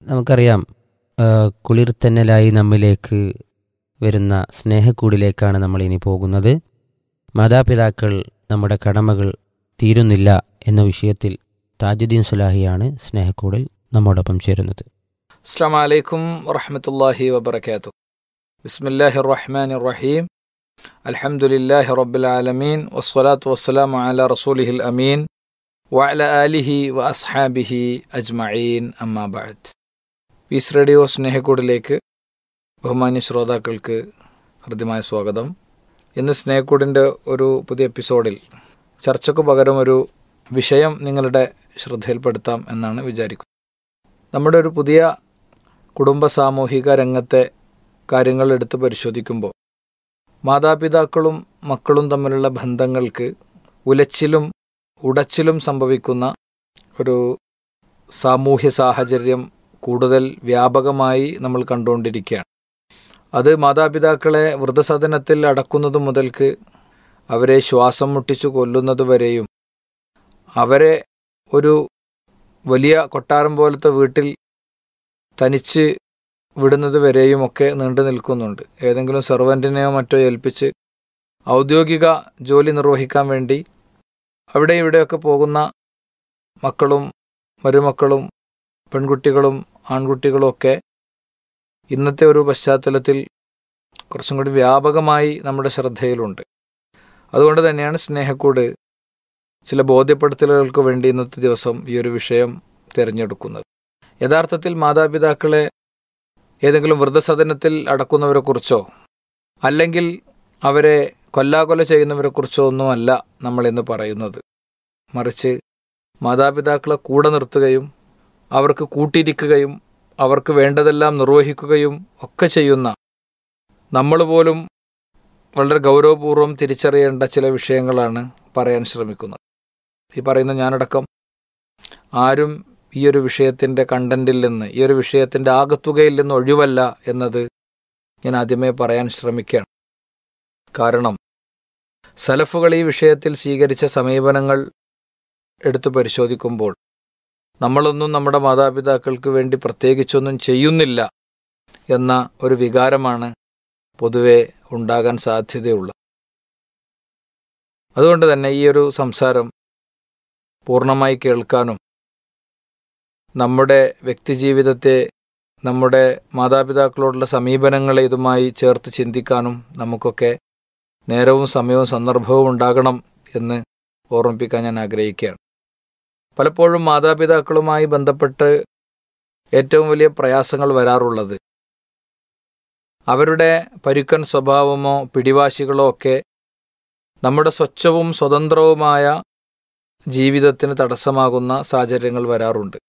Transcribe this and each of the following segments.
നമുക്കറിയാം ആ, കുളിർത്തന്നലായി നമ്മിലേക്ക് വരുന്ന സ്നേഹക്കൂടിലേക്കാണ് നമ്മൾ ഇനി പോകുന്നത് മാതാപിതാക്കൾ നമ്മുടെ കടമകൾ തീരുന്നില്ല എന്ന വിഷയത്തിൽ താജുദ്ദീൻ സുലാഹിയാണ് സ്നേഹക്കൂടിൽ നമ്മോടൊപ്പം ചേരുന്നത് അസ്സാം വലൈക്കും വറഹമത്തല്ലാഹി വബർക്കാത്തു ബിസ്മില്ലാഹി റഹ്മാൻ റഹീം അൽഹംദുലില്ലാഹി റബ്ബിൽ ആലമീൻ വസ്സലാത്തു വസ്സലാമു അല റസൂലിഹിൽ അമീൻ വഅല ആലിഹി വ അസ്ഹാബിഹി അജ്മഈൻ അമ്മാ ബഅദ് പീസ് റേഡിയോ സ്നേഹക്കൂടിലേക്ക് ബഹുമാന്യ ശ്രോതാക്കൾക്ക് ഹൃദ്യമായ സ്വാഗതം ഇന്ന് സ്നേഹക്കൂടിൻ്റെ ഒരു പുതിയ എപ്പിസോഡിൽ ചർച്ചയ്ക്ക് പകരം ഒരു വിഷയം നിങ്ങളുടെ ശ്രദ്ധയിൽപ്പെടുത്താം എന്നാണ് വിചാരിക്കുന്നത് നമ്മുടെ ഒരു പുതിയ കുടുംബ സാമൂഹിക രംഗത്തെ കാര്യങ്ങൾ എടുത്ത് പരിശോധിക്കുമ്പോൾ മാതാപിതാക്കളും മക്കളും തമ്മിലുള്ള ബന്ധങ്ങൾക്ക് ഉലച്ചിലും ഉടച്ചിലും സംഭവിക്കുന്ന ഒരു സാമൂഹ്യ സാഹചര്യം കൂടുതൽ വ്യാപകമായി നമ്മൾ കണ്ടുകൊണ്ടിരിക്കുകയാണ് അത് മാതാപിതാക്കളെ വൃദ്ധസദനത്തിൽ അടക്കുന്നത് മുതൽക്ക് അവരെ ശ്വാസം മുട്ടിച്ചു കൊല്ലുന്നത് വരെയും അവരെ ഒരു വലിയ കൊട്ടാരം പോലത്തെ വീട്ടിൽ തനിച്ച് വിടുന്നത് വരെയും ഒക്കെ നീണ്ടു നിൽക്കുന്നുണ്ട് ഏതെങ്കിലും സെർവൻറ്റിനെയോ മറ്റോ ഏൽപ്പിച്ച് ഔദ്യോഗിക ജോലി നിർവഹിക്കാൻ വേണ്ടി അവിടെ ഇവിടെയൊക്കെ പോകുന്ന മക്കളും മരുമക്കളും പെൺകുട്ടികളും ആൺകുട്ടികളും ഒക്കെ ഇന്നത്തെ ഒരു പശ്ചാത്തലത്തിൽ കുറച്ചും കൂടി വ്യാപകമായി നമ്മുടെ ശ്രദ്ധയിലുണ്ട് അതുകൊണ്ട് തന്നെയാണ് സ്നേഹക്കൂട് ചില ബോധ്യപ്പെടുത്തലുകൾക്ക് വേണ്ടി ഇന്നത്തെ ദിവസം ഈ ഒരു വിഷയം തിരഞ്ഞെടുക്കുന്നത് യഥാർത്ഥത്തിൽ മാതാപിതാക്കളെ ഏതെങ്കിലും വൃദ്ധസദനത്തിൽ അടക്കുന്നവരെക്കുറിച്ചോ അല്ലെങ്കിൽ അവരെ കൊല്ലാകൊല ചെയ്യുന്നവരെക്കുറിച്ചോ ഒന്നുമല്ല നമ്മൾ ഇന്ന് പറയുന്നത് മറിച്ച് മാതാപിതാക്കളെ കൂടെ നിർത്തുകയും അവർക്ക് കൂട്ടിരിക്കുകയും അവർക്ക് വേണ്ടതെല്ലാം നിർവഹിക്കുകയും ഒക്കെ ചെയ്യുന്ന നമ്മൾ പോലും വളരെ ഗൗരവപൂർവ്വം തിരിച്ചറിയേണ്ട ചില വിഷയങ്ങളാണ് പറയാൻ ശ്രമിക്കുന്നത് ഈ പറയുന്ന ഞാനടക്കം ആരും ഈ ഒരു വിഷയത്തിൻ്റെ കണ്ടന്റിൽ നിന്ന് ഈ ഒരു വിഷയത്തിൻ്റെ ആകത്തുകയിൽ നിന്ന് ഒഴിവല്ല എന്നത് ഞാൻ ആദ്യമേ പറയാൻ ശ്രമിക്കുകയാണ് കാരണം സലഫുകൾ ഈ വിഷയത്തിൽ സ്വീകരിച്ച സമീപനങ്ങൾ എടുത്തു പരിശോധിക്കുമ്പോൾ നമ്മളൊന്നും നമ്മുടെ മാതാപിതാക്കൾക്ക് വേണ്ടി പ്രത്യേകിച്ചൊന്നും ചെയ്യുന്നില്ല എന്ന ഒരു വികാരമാണ് പൊതുവെ ഉണ്ടാകാൻ സാധ്യതയുള്ളത് അതുകൊണ്ട് തന്നെ ഈ ഒരു സംസാരം പൂർണ്ണമായി കേൾക്കാനും നമ്മുടെ വ്യക്തിജീവിതത്തെ നമ്മുടെ മാതാപിതാക്കളോടുള്ള സമീപനങ്ങളെ ഇതുമായി ചേർത്ത് ചിന്തിക്കാനും നമുക്കൊക്കെ നേരവും സമയവും സന്ദർഭവും ഉണ്ടാകണം എന്ന് ഓർമ്മിപ്പിക്കാൻ ഞാൻ ആഗ്രഹിക്കുകയാണ് പലപ്പോഴും മാതാപിതാക്കളുമായി ബന്ധപ്പെട്ട് ഏറ്റവും വലിയ പ്രയാസങ്ങൾ വരാറുള്ളത് അവരുടെ പരുക്കൻ സ്വഭാവമോ പിടിവാശികളോ ഒക്കെ നമ്മുടെ സ്വച്ഛവും സ്വതന്ത്രവുമായ ജീവിതത്തിന് തടസ്സമാകുന്ന സാഹചര്യങ്ങൾ വരാറുണ്ട്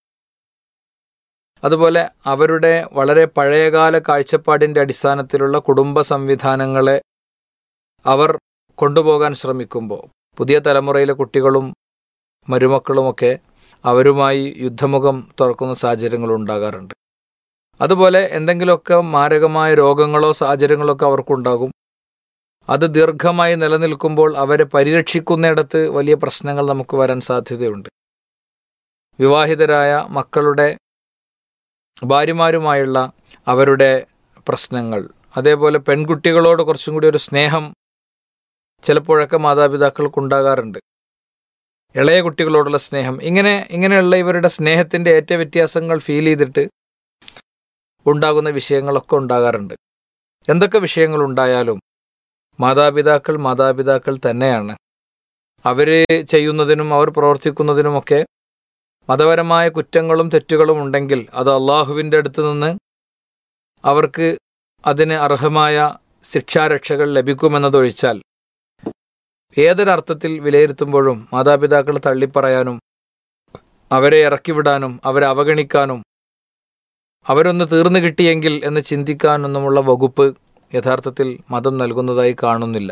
അതുപോലെ അവരുടെ വളരെ പഴയകാല കാഴ്ചപ്പാടിൻ്റെ അടിസ്ഥാനത്തിലുള്ള കുടുംബ സംവിധാനങ്ങളെ അവർ കൊണ്ടുപോകാൻ ശ്രമിക്കുമ്പോൾ പുതിയ തലമുറയിലെ കുട്ടികളും മരുമക്കളുമൊക്കെ അവരുമായി യുദ്ധമുഖം തുറക്കുന്ന സാഹചര്യങ്ങൾ ഉണ്ടാകാറുണ്ട് അതുപോലെ എന്തെങ്കിലുമൊക്കെ മാരകമായ രോഗങ്ങളോ സാഹചര്യങ്ങളോ ഒക്കെ അവർക്കുണ്ടാകും അത് ദീർഘമായി നിലനിൽക്കുമ്പോൾ അവരെ പരിരക്ഷിക്കുന്നിടത്ത് വലിയ പ്രശ്നങ്ങൾ നമുക്ക് വരാൻ സാധ്യതയുണ്ട് വിവാഹിതരായ മക്കളുടെ ഭാര്യമാരുമായുള്ള അവരുടെ പ്രശ്നങ്ങൾ അതേപോലെ പെൺകുട്ടികളോട് കുറച്ചും കൂടി ഒരു സ്നേഹം ചിലപ്പോഴൊക്കെ മാതാപിതാക്കൾക്കുണ്ടാകാറുണ്ട് ഇളയ കുട്ടികളോടുള്ള സ്നേഹം ഇങ്ങനെ ഇങ്ങനെയുള്ള ഇവരുടെ സ്നേഹത്തിൻ്റെ ഏറ്റ വ്യത്യാസങ്ങൾ ഫീൽ ചെയ്തിട്ട് ഉണ്ടാകുന്ന വിഷയങ്ങളൊക്കെ ഉണ്ടാകാറുണ്ട് എന്തൊക്കെ വിഷയങ്ങൾ ഉണ്ടായാലും മാതാപിതാക്കൾ മാതാപിതാക്കൾ തന്നെയാണ് അവർ ചെയ്യുന്നതിനും അവർ പ്രവർത്തിക്കുന്നതിനുമൊക്കെ മതപരമായ കുറ്റങ്ങളും തെറ്റുകളും ഉണ്ടെങ്കിൽ അത് അള്ളാഹുവിൻ്റെ അടുത്ത് നിന്ന് അവർക്ക് അതിന് അർഹമായ ശിക്ഷാരക്ഷകൾ ലഭിക്കുമെന്നതൊഴിച്ചാൽ ഏതൊരർത്ഥത്തിൽ വിലയിരുത്തുമ്പോഴും മാതാപിതാക്കൾ തള്ളിപ്പറയാനും അവരെ ഇറക്കിവിടാനും അവരെ അവഗണിക്കാനും അവരൊന്ന് തീർന്നു കിട്ടിയെങ്കിൽ എന്ന് ചിന്തിക്കാനൊന്നുമുള്ള വകുപ്പ് യഥാർത്ഥത്തിൽ മതം നൽകുന്നതായി കാണുന്നില്ല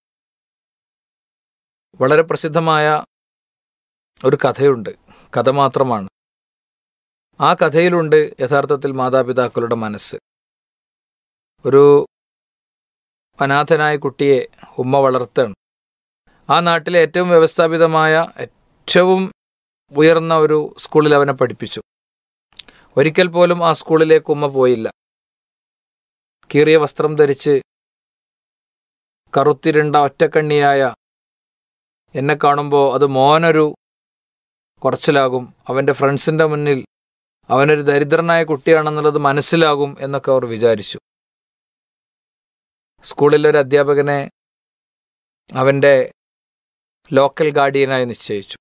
വളരെ പ്രസിദ്ധമായ ഒരു കഥയുണ്ട് കഥ മാത്രമാണ് ആ കഥയിലുണ്ട് യഥാർത്ഥത്തിൽ മാതാപിതാക്കളുടെ മനസ്സ് ഒരു അനാഥനായ കുട്ടിയെ ഉമ്മ വളർത്താണ് ആ നാട്ടിലെ ഏറ്റവും വ്യവസ്ഥാപിതമായ ഏറ്റവും ഉയർന്ന ഒരു സ്കൂളിൽ അവനെ പഠിപ്പിച്ചു ഒരിക്കൽ പോലും ആ സ്കൂളിലേക്ക് ഉമ്മ പോയില്ല കീറിയ വസ്ത്രം ധരിച്ച് കറുത്തിരുണ്ട ഒറ്റക്കണ്ണിയായ എന്നെ കാണുമ്പോൾ അത് മോനൊരു കുറച്ചിലാകും അവൻ്റെ ഫ്രണ്ട്സിൻ്റെ മുന്നിൽ അവനൊരു ദരിദ്രനായ കുട്ടിയാണെന്നുള്ളത് മനസ്സിലാകും എന്നൊക്കെ അവർ വിചാരിച്ചു സ്കൂളിലെ ഒരു അധ്യാപകനെ അവൻ്റെ ലോക്കൽ ഗാർഡിയനായി നിശ്ചയിച്ചു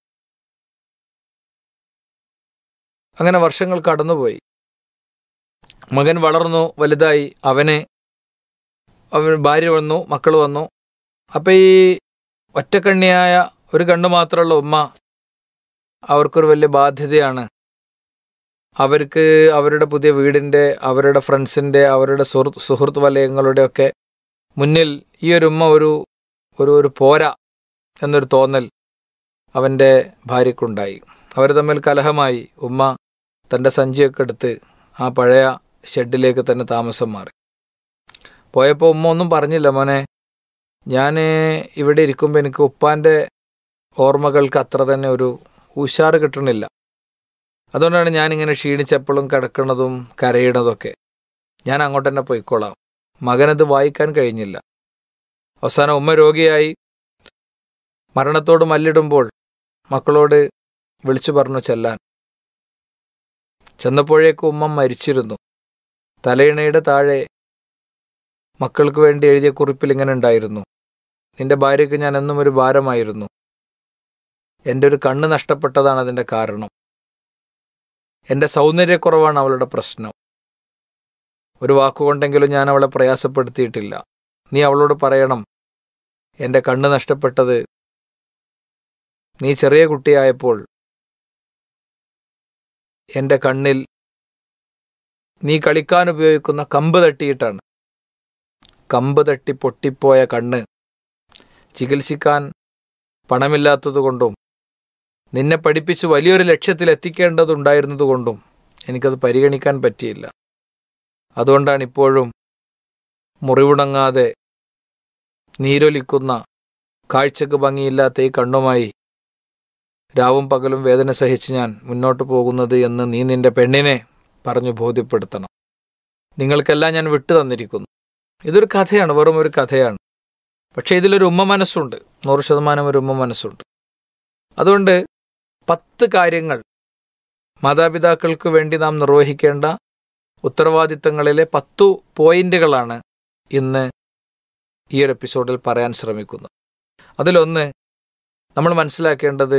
അങ്ങനെ വർഷങ്ങൾ കടന്നുപോയി മകൻ വളർന്നു വലുതായി അവന് അവൻ ഭാര്യ വന്നു മക്കൾ വന്നു അപ്പം ഈ ഒറ്റക്കണ്ണിയായ ഒരു കണ്ണ് മാത്രമുള്ള ഉമ്മ അവർക്കൊരു വലിയ ബാധ്യതയാണ് അവർക്ക് അവരുടെ പുതിയ വീടിൻ്റെ അവരുടെ ഫ്രണ്ട്സിൻ്റെ അവരുടെ സുഹൃത്ത് സുഹൃത്ത് വലയങ്ങളുടെയൊക്കെ മുന്നിൽ ഈ ഒരു ഉമ്മ ഒരു ഒരു ഒരു പോരാ എന്നൊരു തോന്നൽ അവൻ്റെ ഭാര്യയ്ക്കുണ്ടായി അവർ തമ്മിൽ കലഹമായി ഉമ്മ തൻ്റെ സഞ്ചിയൊക്കെ എടുത്ത് ആ പഴയ ഷെഡിലേക്ക് തന്നെ താമസം മാറി പോയപ്പോൾ ഉമ്മ ഒന്നും പറഞ്ഞില്ല മോനെ ഞാൻ ഇവിടെ ഇരിക്കുമ്പോൾ എനിക്ക് ഉപ്പാൻ്റെ ഓർമ്മകൾക്ക് അത്ര തന്നെ ഒരു ഉഷാറ് കിട്ടണില്ല അതുകൊണ്ടാണ് ഞാനിങ്ങനെ ക്ഷീണിച്ചപ്പോഴും കിടക്കുന്നതും കരയണതൊക്കെ ഞാൻ അങ്ങോട്ട് തന്നെ പോയിക്കോളാം മകനത് വായിക്കാൻ കഴിഞ്ഞില്ല അവസാനം ഉമ്മ രോഗിയായി മരണത്തോട് മല്ലിടുമ്പോൾ മക്കളോട് വിളിച്ചു പറഞ്ഞു ചെല്ലാൻ ചെന്നപ്പോഴേക്ക് ഉമ്മ മരിച്ചിരുന്നു തലയിണയുടെ താഴെ മക്കൾക്ക് വേണ്ടി എഴുതിയ കുറിപ്പിൽ ഇങ്ങനെ ഉണ്ടായിരുന്നു നിന്റെ ഭാര്യയ്ക്ക് ഞാൻ എന്നും ഒരു ഭാരമായിരുന്നു എൻ്റെ ഒരു കണ്ണ് നഷ്ടപ്പെട്ടതാണ് അതിൻ്റെ കാരണം എൻ്റെ സൗന്ദര്യക്കുറവാണ് അവളുടെ പ്രശ്നം ഒരു വാക്കുകൊണ്ടെങ്കിലും ഞാൻ അവളെ പ്രയാസപ്പെടുത്തിയിട്ടില്ല നീ അവളോട് പറയണം എൻ്റെ കണ്ണ് നഷ്ടപ്പെട്ടത് നീ ചെറിയ കുട്ടിയായപ്പോൾ എൻ്റെ കണ്ണിൽ നീ കളിക്കാൻ ഉപയോഗിക്കുന്ന കമ്പ് തട്ടിയിട്ടാണ് കമ്പ് തട്ടി പൊട്ടിപ്പോയ കണ്ണ് ചികിത്സിക്കാൻ പണമില്ലാത്തതുകൊണ്ടും നിന്നെ പഠിപ്പിച്ച് വലിയൊരു ലക്ഷ്യത്തിൽ എത്തിക്കേണ്ടതുണ്ടായിരുന്നതുകൊണ്ടും എനിക്കത് പരിഗണിക്കാൻ പറ്റിയില്ല അതുകൊണ്ടാണ് ഇപ്പോഴും മുറിവുണങ്ങാതെ നീരൊലിക്കുന്ന കാഴ്ചക്ക് ഭംഗിയില്ലാത്ത ഈ കണ്ണുമായി രാവും പകലും വേദന സഹിച്ച് ഞാൻ മുന്നോട്ട് പോകുന്നത് എന്ന് നീ നിന്റെ പെണ്ണിനെ പറഞ്ഞു ബോധ്യപ്പെടുത്തണം നിങ്ങൾക്കെല്ലാം ഞാൻ വിട്ടു തന്നിരിക്കുന്നു ഇതൊരു കഥയാണ് വെറും ഒരു കഥയാണ് പക്ഷേ ഇതിലൊരു ഉമ്മ മനസ്സുണ്ട് നൂറ് ശതമാനം ഒരു ഉമ്മ മനസ്സുണ്ട് അതുകൊണ്ട് പത്ത് കാര്യങ്ങൾ മാതാപിതാക്കൾക്ക് വേണ്ടി നാം നിർവഹിക്കേണ്ട ഉത്തരവാദിത്തങ്ങളിലെ പത്തു പോയിന്റുകളാണ് ഇന്ന് ഈ ഒരു എപ്പിസോഡിൽ പറയാൻ ശ്രമിക്കുന്നത് അതിലൊന്ന് നമ്മൾ മനസ്സിലാക്കേണ്ടത്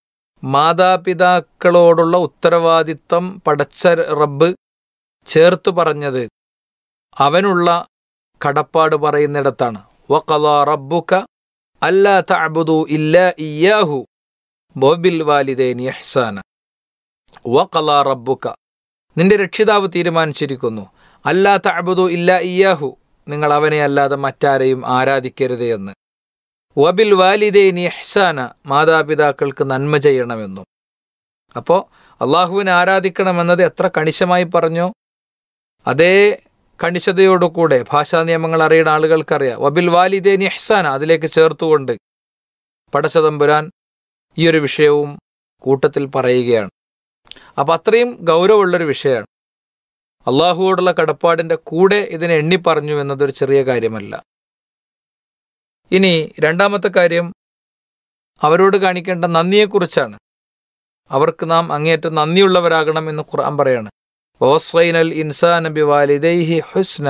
മാതാപിതാക്കളോടുള്ള ഉത്തരവാദിത്തം പടച്ച റബ്ബ് ചേർത്തു പറഞ്ഞത് അവനുള്ള കടപ്പാട് പറയുന്നിടത്താണ് വഖളാ റബ്ബുക അല്ലാ തഅബുദു ഇല്ലാ ഇയ്യാഹു വബിൽ വാലിദൈനി ഇഹ്സാന വഖളാ റബ്ബുക നിന്റെ രക്ഷിതാവ് തീരുമാനിച്ചിരിക്കുന്നു അല്ലാ തഅബുദു ഇല്ലാ ഇയ്യാഹു നിങ്ങൾ അവനെ അല്ലാതെ മറ്റാരെയും ആരാധിക്കരുത് എന്ന് വബിൽ വാലിദൈനി ഇഹ്സാന മാതാപിതാക്കൾക്ക് നന്മ ചെയ്യണമെന്നും അപ്പോൾ അള്ളാഹുവിനെ ആരാധിക്കണമെന്നത് എത്ര കണിശമായി പറഞ്ഞോ അതേ കണിശതയോടുകൂടെ ഭാഷാ നിയമങ്ങൾ അറിയുന്ന ആളുകൾക്കറിയാം വബിൽ വാലിദേനി ഇഹ്സാന അതിലേക്ക് ചേർത്തുകൊണ്ട് പടച്ചതമ്പുരാൻ ഈ ഒരു വിഷയവും കൂട്ടത്തിൽ പറയുകയാണ് അപ്പം അത്രയും ഗൗരവമുള്ളൊരു വിഷയമാണ് അള്ളാഹുവോടുള്ള കടപ്പാടിൻ്റെ കൂടെ ഇതിനെ എണ്ണി പറഞ്ഞു എന്നതൊരു ചെറിയ കാര്യമല്ല ഇനി രണ്ടാമത്തെ കാര്യം അവരോട് കാണിക്കേണ്ട നന്ദിയെക്കുറിച്ചാണ് അവർക്ക് നാം അങ്ങേയറ്റം നന്ദിയുള്ളവരാകണം എന്ന് ഖുർആൻ പറയാണ് ووصينا الإنسان بوالديه حسنا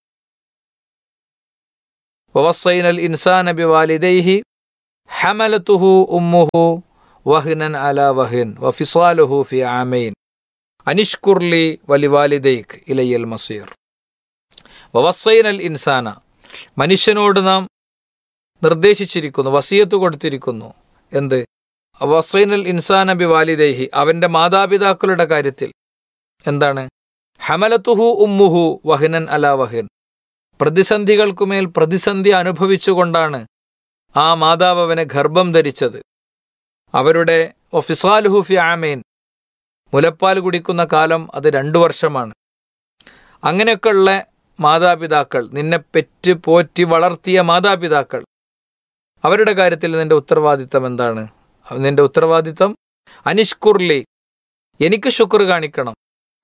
ووصينا الإنسان بوالديه حملته أمه وهنا على وهن وفصاله في عامين أنشكر لي ولوالديك إلي المصير ووصينا الإنسان മനുഷ്യനോട് നാം നിർദ്ദേശിച്ചിരിക്കുന്നു വസിയത്ത് കൊടുത്തിരിക്കുന്നു എന്ത് വസൈനൽ ഇൻസാന ബി വാലിദേഹി അവന്റെ മാതാപിതാക്കളുടെ കാര്യത്തിൽ എന്താണ് ഹമലത്തുഹു ഉമ്മുഹു വഹിനൻ അല വഹിൻ പ്രതിസന്ധികൾക്കുമേൽ പ്രതിസന്ധി അനുഭവിച്ചുകൊണ്ടാണ് ആ മാതാവ് അവനെ ഗർഭം ധരിച്ചത് അവരുടെ ഒഫിസാലുഹു ഫി ആമേൻ മുലപ്പാൽ കുടിക്കുന്ന കാലം അത് രണ്ടു വർഷമാണ് അങ്ങനെയൊക്കെയുള്ള മാതാപിതാക്കൾ നിന്നെ പെറ്റ് പോറ്റി വളർത്തിയ മാതാപിതാക്കൾ അവരുടെ കാര്യത്തിൽ നിന്റെ ഉത്തരവാദിത്തം എന്താണ് നിന്റെ ഉത്തരവാദിത്തം അനിഷ്കുർലി എനിക്ക് ശുക്ർ കാണിക്കണം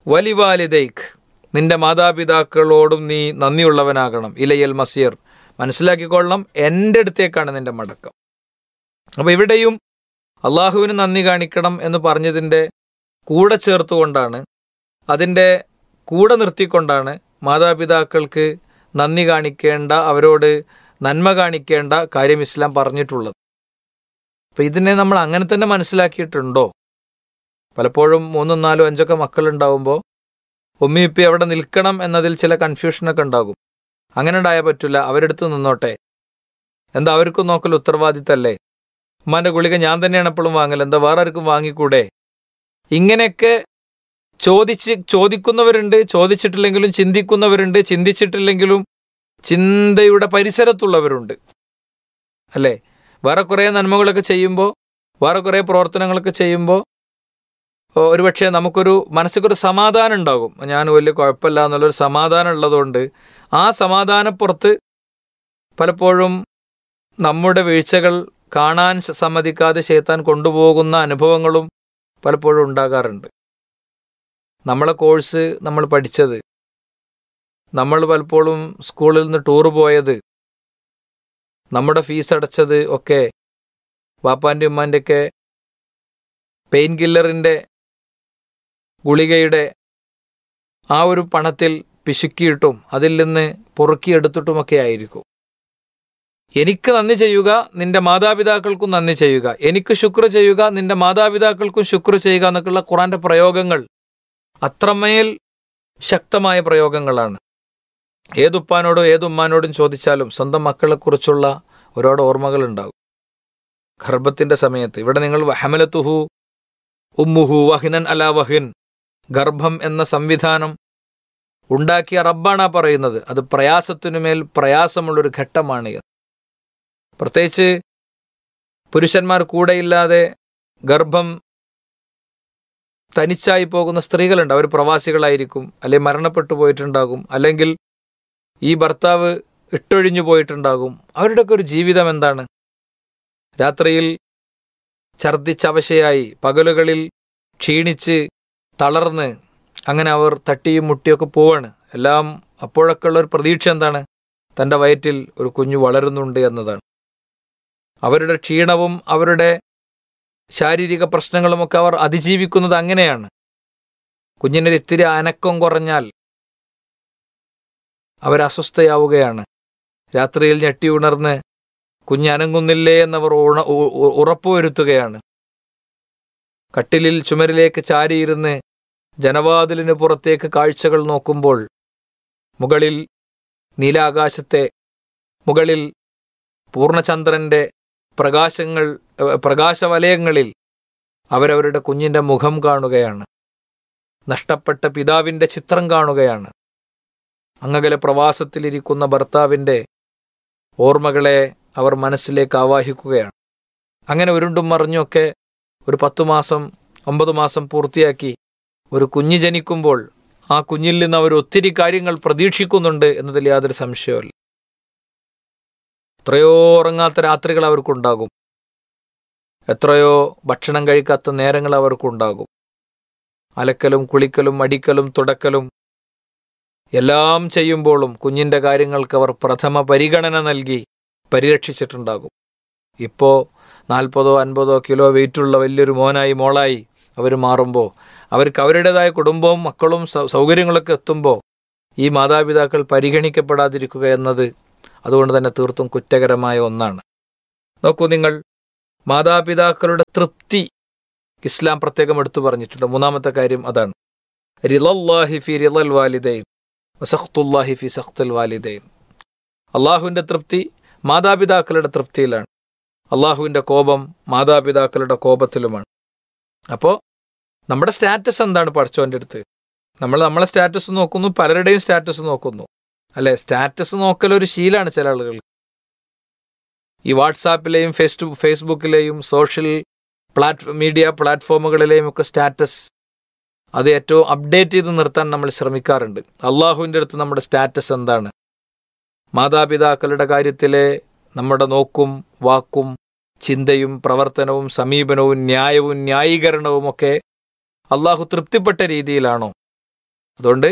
വലിവാലിദൈഖ് നിന്റെ മാതാപിതാക്കളോടും നീ നന്ദിയുള്ളവനാകണം ഇലയൽ മസീർ മനസ്സിലാക്കിക്കൊള്ളണം എൻ്റെ അടുത്തേക്കാണ് നിന്റെ മടക്കം അപ്പോൾ ഇവിടെയും അള്ളാഹുവിന് നന്ദി കാണിക്കണം എന്ന് പറഞ്ഞതിൻ്റെ കൂടെ ചേർത്തുകൊണ്ടാണ് അതിൻ്റെ കൂടെ നിർത്തിക്കൊണ്ടാണ് മാതാപിതാക്കൾക്ക് നന്ദി കാണിക്കേണ്ട അവരോട് നന്മ കാണിക്കേണ്ട കാര്യം ഇസ്ലാം പറഞ്ഞിട്ടുള്ളത് അപ്പം ഇതിനെ നമ്മൾ അങ്ങനെ തന്നെ മനസ്സിലാക്കിയിട്ടുണ്ടോ പലപ്പോഴും മൂന്നും നാലും അഞ്ചൊക്കെ മക്കളുണ്ടാവുമ്പോൾ ഉമ്മി ഇപ്പി അവിടെ നിൽക്കണം എന്നതിൽ ചില കൺഫ്യൂഷനൊക്കെ ഉണ്ടാകും അങ്ങനെ ഉണ്ടായാൽ പറ്റില്ല അവരെടുത്ത് നിന്നോട്ടെ എന്താ അവർക്കും നോക്കൽ ഉത്തരവാദിത്തല്ലേ ഉമ്മാന്റെ ഗുളിക ഞാൻ തന്നെയാണ് എപ്പോഴും വാങ്ങൽ എന്താ വേറെ ആർക്കും വാങ്ങിക്കൂടെ ഇങ്ങനെയൊക്കെ ചോദിച്ച് ചോദിക്കുന്നവരുണ്ട് ചോദിച്ചിട്ടില്ലെങ്കിലും ചിന്തിക്കുന്നവരുണ്ട് ചിന്തിച്ചിട്ടില്ലെങ്കിലും ചിന്തയുടെ പരിസരത്തുള്ളവരുണ്ട് അല്ലേ വേറെ കുറേ നന്മകളൊക്കെ ചെയ്യുമ്പോൾ വേറെ കുറേ പ്രവർത്തനങ്ങളൊക്കെ ചെയ്യുമ്പോൾ ഒരുപക്ഷെ നമുക്കൊരു മനസ്സിക്കൊരു സമാധാനം ഉണ്ടാകും ഞാൻ വലിയ കുഴപ്പമില്ല എന്നുള്ളൊരു സമാധാനം ഉള്ളതുകൊണ്ട് ആ സമാധാനപ്പുറത്ത് പലപ്പോഴും നമ്മുടെ വീഴ്ചകൾ കാണാൻ സമ്മതിക്കാതെ ചെയ്ത്താൻ കൊണ്ടുപോകുന്ന അനുഭവങ്ങളും പലപ്പോഴും ഉണ്ടാകാറുണ്ട് നമ്മളെ കോഴ്സ് നമ്മൾ പഠിച്ചത് നമ്മൾ പലപ്പോഴും സ്കൂളിൽ നിന്ന് ടൂർ പോയത് നമ്മുടെ ഫീസ് അടച്ചത് ഒക്കെ വാപ്പാൻ്റെ ഉമ്മാൻ്റെയൊക്കെ പെയിൻ കില്ലറിൻ്റെ ഗുളികയുടെ ആ ഒരു പണത്തിൽ പിശുക്കിയിട്ടും അതിൽ നിന്ന് പൊറുക്കിയെടുത്തിട്ടുമൊക്കെ ആയിരിക്കും എനിക്ക് നന്ദി ചെയ്യുക നിന്റെ മാതാപിതാക്കൾക്കും നന്ദി ചെയ്യുക എനിക്ക് ശുക്ർ ചെയ്യുക നിന്റെ മാതാപിതാക്കൾക്കും ശുക്ർ ചെയ്യുക എന്നൊക്കെയുള്ള ഖുറാന്റെ പ്രയോഗങ്ങൾ അത്രമേൽ ശക്തമായ പ്രയോഗങ്ങളാണ് ഏതുപ്പാനോടും ഏതുമ്മാനോടും ചോദിച്ചാലും സ്വന്തം മക്കളെക്കുറിച്ചുള്ള ഒരുപാട് ഓർമ്മകൾ ഉണ്ടാകും ഗർഭത്തിന്റെ സമയത്ത് ഇവിടെ നിങ്ങൾ ഹമലത്തുഹു ഉമ്മുഹു വഹിനൻ അല വഹിൻ ഗർഭം എന്ന സംവിധാനം ഉണ്ടാക്കിയ റബ്ബാണ് ആ പറയുന്നത് അത് പ്രയാസത്തിനുമേൽ പ്രയാസമുള്ളൊരു ഘട്ടമാണ് പ്രത്യേകിച്ച് പുരുഷന്മാർ കൂടെയില്ലാതെ ഗർഭം തനിച്ചായി പോകുന്ന സ്ത്രീകളുണ്ട് അവർ പ്രവാസികളായിരിക്കും അല്ലെങ്കിൽ മരണപ്പെട്ടു പോയിട്ടുണ്ടാകും അല്ലെങ്കിൽ ഈ ഭർത്താവ് ഇട്ടൊഴിഞ്ഞു പോയിട്ടുണ്ടാകും അവരുടെയൊക്കെ ഒരു ജീവിതം എന്താണ് രാത്രിയിൽ ഛർദിച്ചവശയായി പകലുകളിൽ ക്ഷീണിച്ച് തളർന്ന് അങ്ങനെ അവർ തട്ടിയും മുട്ടിയൊക്കെ പോവാണ് എല്ലാം അപ്പോഴൊക്കെ ഉള്ള ഒരു പ്രതീക്ഷ എന്താണ് തൻ്റെ വയറ്റിൽ ഒരു കുഞ്ഞു വളരുന്നുണ്ട് എന്നതാണ് അവരുടെ ക്ഷീണവും അവരുടെ ശാരീരിക പ്രശ്നങ്ങളുമൊക്കെ അവർ അതിജീവിക്കുന്നത് അങ്ങനെയാണ് കുഞ്ഞിനൊരു ഇത്തിരി അനക്കം കുറഞ്ഞാൽ അവരസ്വസ്ഥയാവുകയാണ് രാത്രിയിൽ ഞെട്ടി ഉണർന്ന് കുഞ്ഞനങ്ങുന്നില്ലേ എന്നവർ ഉണ ഉറപ്പുവരുത്തുകയാണ് കട്ടിലിൽ ചുമരിലേക്ക് ചാരിയിരുന്ന് ജനവാതിലിന് പുറത്തേക്ക് കാഴ്ചകൾ നോക്കുമ്പോൾ മുകളിൽ നീലാകാശത്തെ മുകളിൽ പൂർണ്ണചന്ദ്രന്റെ പ്രകാശങ്ങൾ പ്രകാശവലയങ്ങളിൽ അവരവരുടെ കുഞ്ഞിന്റെ മുഖം കാണുകയാണ് നഷ്ടപ്പെട്ട പിതാവിന്റെ ചിത്രം കാണുകയാണ് അങ്ങകലെ പ്രവാസത്തിലിരിക്കുന്ന ഭർത്താവിന്റെ ഓർമ്മകളെ അവർ മനസ്സിലേക്ക് ആവാഹിക്കുകയാണ് അങ്ങനെ ഉരുണ്ടും മറിഞ്ഞൊക്കെ ഒരു പത്തു മാസം ഒമ്പത് മാസം പൂർത്തിയാക്കി ഒരു കുഞ്ഞ് ജനിക്കുമ്പോൾ ആ കുഞ്ഞിൽ നിന്ന് അവർ ഒത്തിരി കാര്യങ്ങൾ പ്രതീക്ഷിക്കുന്നുണ്ട് എന്നതിൽ യാതൊരു സംശയവുമില്ല എത്രയോ ഉറങ്ങാത്ത രാത്രികൾ അവർക്കുണ്ടാകും എത്രയോ ഭക്ഷണം കഴിക്കാത്ത നേരങ്ങൾ അവർക്കുണ്ടാകും അലക്കലും കുളിക്കലും അടിക്കലും തുടക്കലും എല്ലാം ചെയ്യുമ്പോഴും കുഞ്ഞിന്റെ കാര്യങ്ങൾക്ക് അവർ പ്രഥമ പരിഗണന നൽകി പരിരക്ഷിച്ചിട്ടുണ്ടാകും ഇപ്പോൾ നാൽപ്പതോ അൻപതോ കിലോ വെയിറ്റുള്ള വലിയൊരു മോനായി മോളായി അവർ മാറുമ്പോൾ അവർക്ക് അവരുടേതായ കുടുംബവും മക്കളും സൗകര്യങ്ങളൊക്കെ എത്തുമ്പോൾ ഈ മാതാപിതാക്കൾ പരിഗണിക്കപ്പെടാതിരിക്കുക എന്നത് അതുകൊണ്ട് തന്നെ തീർത്തും കുറ്റകരമായ ഒന്നാണ് നോക്കൂ നിങ്ങൾ മാതാപിതാക്കളുടെ തൃപ്തി ഇസ്ലാം പ്രത്യേകം എടുത്തു പറഞ്ഞിട്ടുണ്ട് മൂന്നാമത്തെ കാര്യം അതാണ് റിലല്ലാഹി ഫി റിലൽ വാലിദൈൻ വസഖ്തുല്ലാഹി ഫി സഖ്തുൽ വാലിദൈൻ അള്ളാഹുവിൻ്റെ തൃപ്തി മാതാപിതാക്കളുടെ തൃപ്തിയിലാണ് അള്ളാഹുവിൻ്റെ കോപം മാതാപിതാക്കളുടെ കോപത്തിലുമാണ് അപ്പോൾ നമ്മുടെ സ്റ്റാറ്റസ് എന്താണ് പഠിച്ചവൻ്റെ അടുത്ത് നമ്മൾ നമ്മളെ സ്റ്റാറ്റസ് നോക്കുന്നു പലരുടെയും സ്റ്റാറ്റസ് നോക്കുന്നു അല്ലെ സ്റ്റാറ്റസ് നോക്കൽ ഒരു ശീലമാണ് ചില ആളുകൾ ഈ വാട്സാപ്പിലെയും ഫേസ് ഫേസ്ബുക്കിലെയും സോഷ്യൽ പ്ലാറ്റ് മീഡിയ പ്ലാറ്റ്ഫോമുകളിലെയും ഒക്കെ സ്റ്റാറ്റസ് അത് ഏറ്റവും അപ്ഡേറ്റ് ചെയ്ത് നിർത്താൻ നമ്മൾ ശ്രമിക്കാറുണ്ട് അള്ളാഹുവിൻ്റെ അടുത്ത് നമ്മുടെ സ്റ്റാറ്റസ് എന്താണ് മാതാപിതാക്കളുടെ കാര്യത്തിലെ നമ്മുടെ നോക്കും വാക്കും ചിന്തയും പ്രവർത്തനവും സമീപനവും ന്യായവും ന്യായീകരണവും ഒക്കെ അള്ളാഹു തൃപ്തിപ്പെട്ട രീതിയിലാണോ അതുകൊണ്ട്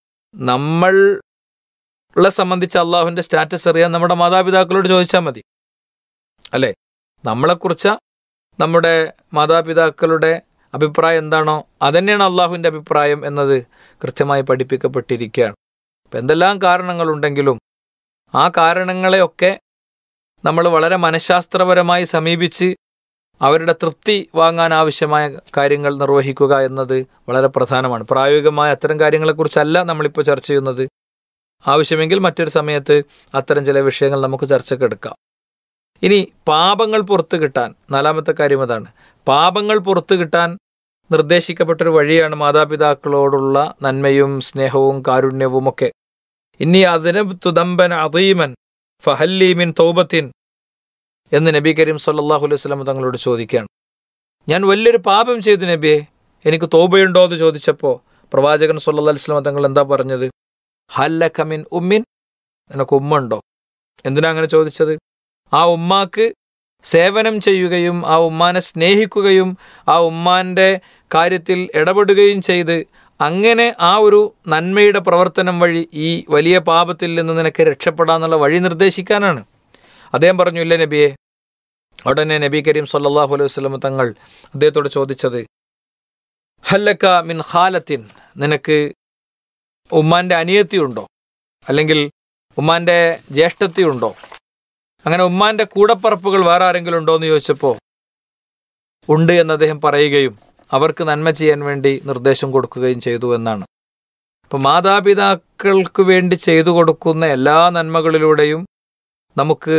നമ്മളെ സംബന്ധിച്ച് അള്ളാഹുവിൻ്റെ സ്റ്റാറ്റസ് അറിയാൻ നമ്മുടെ മാതാപിതാക്കളോട് ചോദിച്ചാൽ മതി അല്ലേ നമ്മളെക്കുറിച്ച് നമ്മുടെ മാതാപിതാക്കളുടെ അഭിപ്രായം എന്താണോ അതന്നെയാണ് അള്ളാഹുവിൻ്റെ അഭിപ്രായം എന്നത് കൃത്യമായി പഠിപ്പിക്കപ്പെട്ടിരിക്കുകയാണ് അപ്പം എന്തെല്ലാം കാരണങ്ങളുണ്ടെങ്കിലും ആ കാരണങ്ങളെയൊക്കെ നമ്മൾ വളരെ മനഃശാസ്ത്രപരമായി സമീപിച്ച് അവരുടെ തൃപ്തി വാങ്ങാൻ ആവശ്യമായ കാര്യങ്ങൾ നിർവഹിക്കുക എന്നത് വളരെ പ്രധാനമാണ് പ്രായോഗികമായ അത്തരം കാര്യങ്ങളെക്കുറിച്ചല്ല നമ്മളിപ്പോൾ ചർച്ച ചെയ്യുന്നത് ആവശ്യമെങ്കിൽ മറ്റൊരു സമയത്ത് അത്തരം ചില വിഷയങ്ങൾ നമുക്ക് ചർച്ചയ്ക്ക് എടുക്കാം ഇനി പാപങ്ങൾ പുറത്തു കിട്ടാൻ നാലാമത്തെ കാര്യം അതാണ് പാപങ്ങൾ പുറത്തു കിട്ടാൻ നിർദ്ദേശിക്കപ്പെട്ടൊരു വഴിയാണ് മാതാപിതാക്കളോടുള്ള നന്മയും സ്നേഹവും കാരുണ്യവും ഒക്കെ ഇനി അതിന് തുദമ്പൻ അതീമൻ ഫഹല്ലീമിൻ തൗബത്തിൻ എന്ന് നബി കരീം സല്ലാഹു അലൈഹി സ്വലം തങ്ങളോട് ചോദിക്കുകയാണ് ഞാൻ വലിയൊരു പാപം ചെയ്തു നബിയെ എനിക്ക് തോബയുണ്ടോ എന്ന് ചോദിച്ചപ്പോൾ പ്രവാചകൻ സല്ലാ അലൈഹി സ്വലം തങ്ങൾ എന്താ പറഞ്ഞത് ഹല്ല കമിൻ ഉമ്മിൻ നിനക്ക് ഉമ്മ ഉണ്ടോ എന്തിനാ അങ്ങനെ ചോദിച്ചത് ആ ഉമ്മാക്ക് സേവനം ചെയ്യുകയും ആ ഉമ്മാനെ സ്നേഹിക്കുകയും ആ ഉമ്മാന്റെ കാര്യത്തിൽ ഇടപെടുകയും ചെയ്ത് അങ്ങനെ ആ ഒരു നന്മയുടെ പ്രവർത്തനം വഴി ഈ വലിയ പാപത്തിൽ നിന്ന് നിനക്ക് രക്ഷപ്പെടാന്നുള്ള വഴി നിർദ്ദേശിക്കാനാണ് അദ്ദേഹം പറഞ്ഞു ഇല്ല നബിയെ ഉടനെ നബി കരീം സല്ലാഹു അലൈഹി വസ്ലം തങ്ങൾ അദ്ദേഹത്തോട് ചോദിച്ചത് ഹല്ലക്ക മിൻ ഖാലത്തിൻ നിനക്ക് ഉമ്മാന്റെ അനിയത്തിയുണ്ടോ അല്ലെങ്കിൽ ഉമ്മാന്റെ ജ്യേഷ്ഠത്തിയുണ്ടോ അങ്ങനെ ഉമ്മാന്റെ കൂടപ്പറപ്പുകൾ വേറെ ആരെങ്കിലും ഉണ്ടോ എന്ന് ചോദിച്ചപ്പോൾ ഉണ്ട് എന്ന് അദ്ദേഹം പറയുകയും അവർക്ക് നന്മ ചെയ്യാൻ വേണ്ടി നിർദ്ദേശം കൊടുക്കുകയും ചെയ്തു എന്നാണ് അപ്പൊ മാതാപിതാക്കൾക്ക് വേണ്ടി ചെയ്തു കൊടുക്കുന്ന എല്ലാ നന്മകളിലൂടെയും നമുക്ക്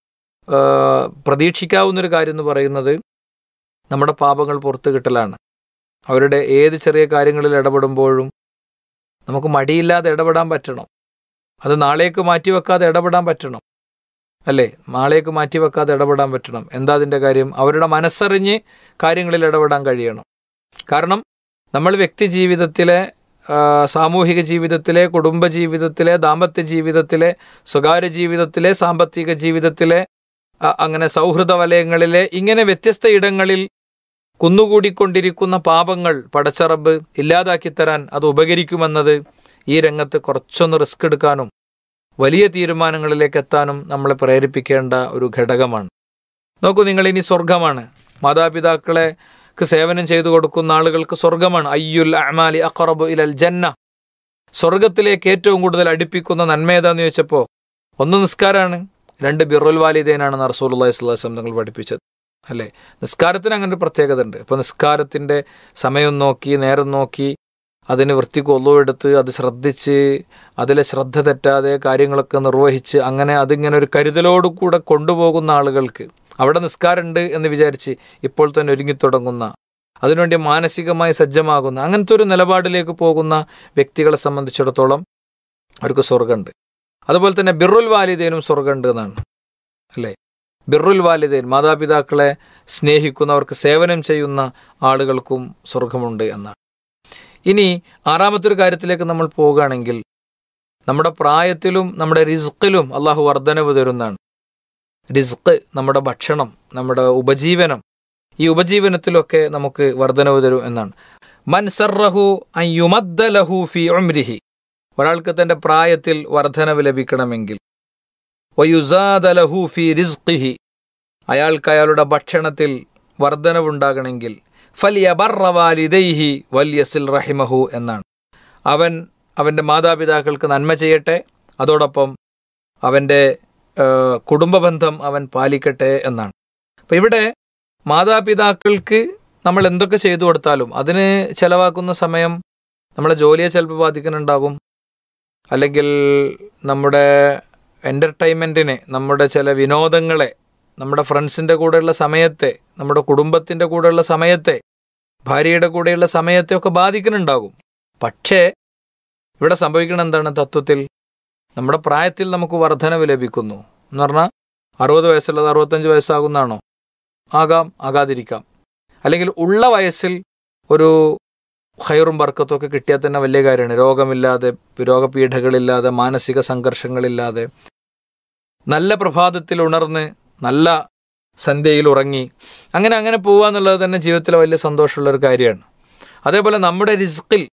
പ്രതീക്ഷിക്കാവുന്നൊരു കാര്യം എന്ന് പറയുന്നത് നമ്മുടെ പാപങ്ങൾ പുറത്തു കിട്ടലാണ് അവരുടെ ഏത് ചെറിയ കാര്യങ്ങളിൽ ഇടപെടുമ്പോഴും നമുക്ക് മടിയില്ലാതെ ഇടപെടാൻ പറ്റണം അത് നാളേക്ക് മാറ്റിവെക്കാതെ ഇടപെടാൻ പറ്റണം അല്ലേ നാളേക്ക് മാറ്റിവെക്കാതെ ഇടപെടാൻ പറ്റണം എന്താ അതിൻ്റെ കാര്യം അവരുടെ മനസ്സറിഞ്ഞ് കാര്യങ്ങളിൽ ഇടപെടാൻ കഴിയണം കാരണം നമ്മൾ വ്യക്തി ജീവിതത്തിലെ സാമൂഹിക ജീവിതത്തിലെ കുടുംബ ജീവിതത്തിലെ ദാമ്പത്യ ജീവിതത്തിലെ സ്വകാര്യ ജീവിതത്തിലെ സാമ്പത്തിക ജീവിതത്തിലെ അങ്ങനെ സൗഹൃദ വലയങ്ങളിലെ ഇങ്ങനെ വ്യത്യസ്ത ഇടങ്ങളിൽ കുന്നുകൂടിക്കൊണ്ടിരിക്കുന്ന പാപങ്ങൾ പടച്ചറബ് ഇല്ലാതാക്കി തരാൻ അത് ഉപകരിക്കുമെന്നത് ഈ രംഗത്ത് കുറച്ചൊന്ന് റിസ്ക് എടുക്കാനും വലിയ തീരുമാനങ്ങളിലേക്ക് എത്താനും നമ്മളെ പ്രേരിപ്പിക്കേണ്ട ഒരു ഘടകമാണ് നോക്കൂ നിങ്ങൾ ഇനി സ്വർഗമാണ് മാതാപിതാക്കളെ സേവനം ചെയ്തു കൊടുക്കുന്ന ആളുകൾക്ക് സ്വർഗമാണ് അയ്യുൽ അമാലി അഖറബു ഇലൽ ജന്ന സ്വർഗത്തിലേക്ക് ഏറ്റവും കൂടുതൽ അടുപ്പിക്കുന്ന നന്മ ഏതാന്ന് ചോദിച്ചപ്പോൾ ഒന്ന് നിസ്കാരമാണ് രണ്ട് ബിറുൽ വാലിദേനാണ് റസൂൽ അള്ളഹി സ്വലാസ്ലം നിങ്ങൾ പഠിപ്പിച്ചത് അല്ലേ നിസ്കാരത്തിന് അങ്ങനെ ഒരു പ്രത്യേകത ഉണ്ട് അപ്പോൾ നിസ്കാരത്തിൻ്റെ സമയം നോക്കി നേരം നോക്കി അതിന് വൃത്തിക്ക് ഒന്നുവെടുത്ത് അത് ശ്രദ്ധിച്ച് അതിലെ ശ്രദ്ധ തെറ്റാതെ കാര്യങ്ങളൊക്കെ നിർവഹിച്ച് അങ്ങനെ അതിങ്ങനെ ഒരു കരുതലോടുകൂടെ കൊണ്ടുപോകുന്ന ആളുകൾക്ക് അവിടെ നിസ്കാരമുണ്ട് എന്ന് വിചാരിച്ച് ഇപ്പോൾ തന്നെ ഒരുങ്ങിത്തുടങ്ങുന്ന അതിനുവേണ്ടി മാനസികമായി സജ്ജമാകുന്ന അങ്ങനത്തെ ഒരു നിലപാടിലേക്ക് പോകുന്ന വ്യക്തികളെ സംബന്ധിച്ചിടത്തോളം അവർക്ക് സ്വർഗമുണ്ട് അതുപോലെ തന്നെ ബിറുൽ വാലിദേനും സ്വർഗമുണ്ട് എന്നാണ് അല്ലേ ബിറുൽ വാലിദേൻ മാതാപിതാക്കളെ സ്നേഹിക്കുന്നവർക്ക് സേവനം ചെയ്യുന്ന ആളുകൾക്കും സ്വർഗമുണ്ട് എന്നാണ് ഇനി ആറാമത്തെ ഒരു കാര്യത്തിലേക്ക് നമ്മൾ പോവുകയാണെങ്കിൽ നമ്മുടെ പ്രായത്തിലും നമ്മുടെ റിസ്ക്കിലും അള്ളാഹു വർധനവ് തരുന്നതാണ് റിസ്ക് നമ്മുടെ ഭക്ഷണം നമ്മുടെ ഉപജീവനം ഈ ഉപജീവനത്തിലൊക്കെ നമുക്ക് വർധനവ് തരും എന്നാണ് മൻസറഹു അയ്യുമദ്ദലഹു ഫി ഉംരിഹി ഒരാൾക്ക് തന്റെ പ്രായത്തിൽ വർധനവ് ലഭിക്കണമെങ്കിൽ വയുസാദലഹു ഫി റിസ്ഖിഹി അയാൾക്ക് അയാളുടെ ഭക്ഷണത്തിൽ വർധനവുണ്ടാകണമെങ്കിൽ ഫലിയബർവാലിദൈഹി വല്യസിൽ റഹിമഹു എന്നാണ് അവൻ അവൻ്റെ മാതാപിതാക്കൾക്ക് നന്മ ചെയ്യട്ടെ അതോടൊപ്പം അവൻ്റെ കുടുംബ ബന്ധം അവൻ പാലിക്കട്ടെ എന്നാണ് അപ്പം ഇവിടെ മാതാപിതാക്കൾക്ക് നമ്മൾ എന്തൊക്കെ ചെയ്തു കൊടുത്താലും അതിന് ചെലവാക്കുന്ന സമയം നമ്മളെ ജോലിയെ ചിലപ്പോൾ ബാധിക്കുന്നുണ്ടാകും അല്ലെങ്കിൽ നമ്മുടെ എൻ്റർടൈൻമെൻറ്റിനെ നമ്മുടെ ചില വിനോദങ്ങളെ നമ്മുടെ ഫ്രണ്ട്സിൻ്റെ കൂടെയുള്ള സമയത്തെ നമ്മുടെ കുടുംബത്തിൻ്റെ കൂടെയുള്ള സമയത്തെ ഭാര്യയുടെ കൂടെയുള്ള സമയത്തെ ഒക്കെ ബാധിക്കുന്നുണ്ടാകും പക്ഷേ ഇവിടെ സംഭവിക്കണം എന്താണ് തത്വത്തിൽ നമ്മുടെ പ്രായത്തിൽ നമുക്ക് വർധനവ് ലഭിക്കുന്നു എന്ന് പറഞ്ഞാൽ അറുപത് വയസ്സുള്ളത് അറുപത്തഞ്ച് വയസ്സാകുന്നതാണോ ആകാം ആകാതിരിക്കാം അല്ലെങ്കിൽ ഉള്ള വയസ്സിൽ ഒരു ഹൈറും ബർക്കത്തും ഒക്കെ കിട്ടിയാൽ തന്നെ വലിയ കാര്യമാണ് രോഗമില്ലാതെ രോഗപീഠകളില്ലാതെ മാനസിക സംഘർഷങ്ങളില്ലാതെ നല്ല പ്രഭാതത്തിൽ ഉണർന്ന് നല്ല സന്ധ്യയിൽ ഉറങ്ങി അങ്ങനെ അങ്ങനെ പോവുക എന്നുള്ളത് തന്നെ ജീവിതത്തിലെ വലിയ സന്തോഷമുള്ള ഒരു കാര്യമാണ് അതേപോലെ നമ്മുടെ റിസ്കിൽ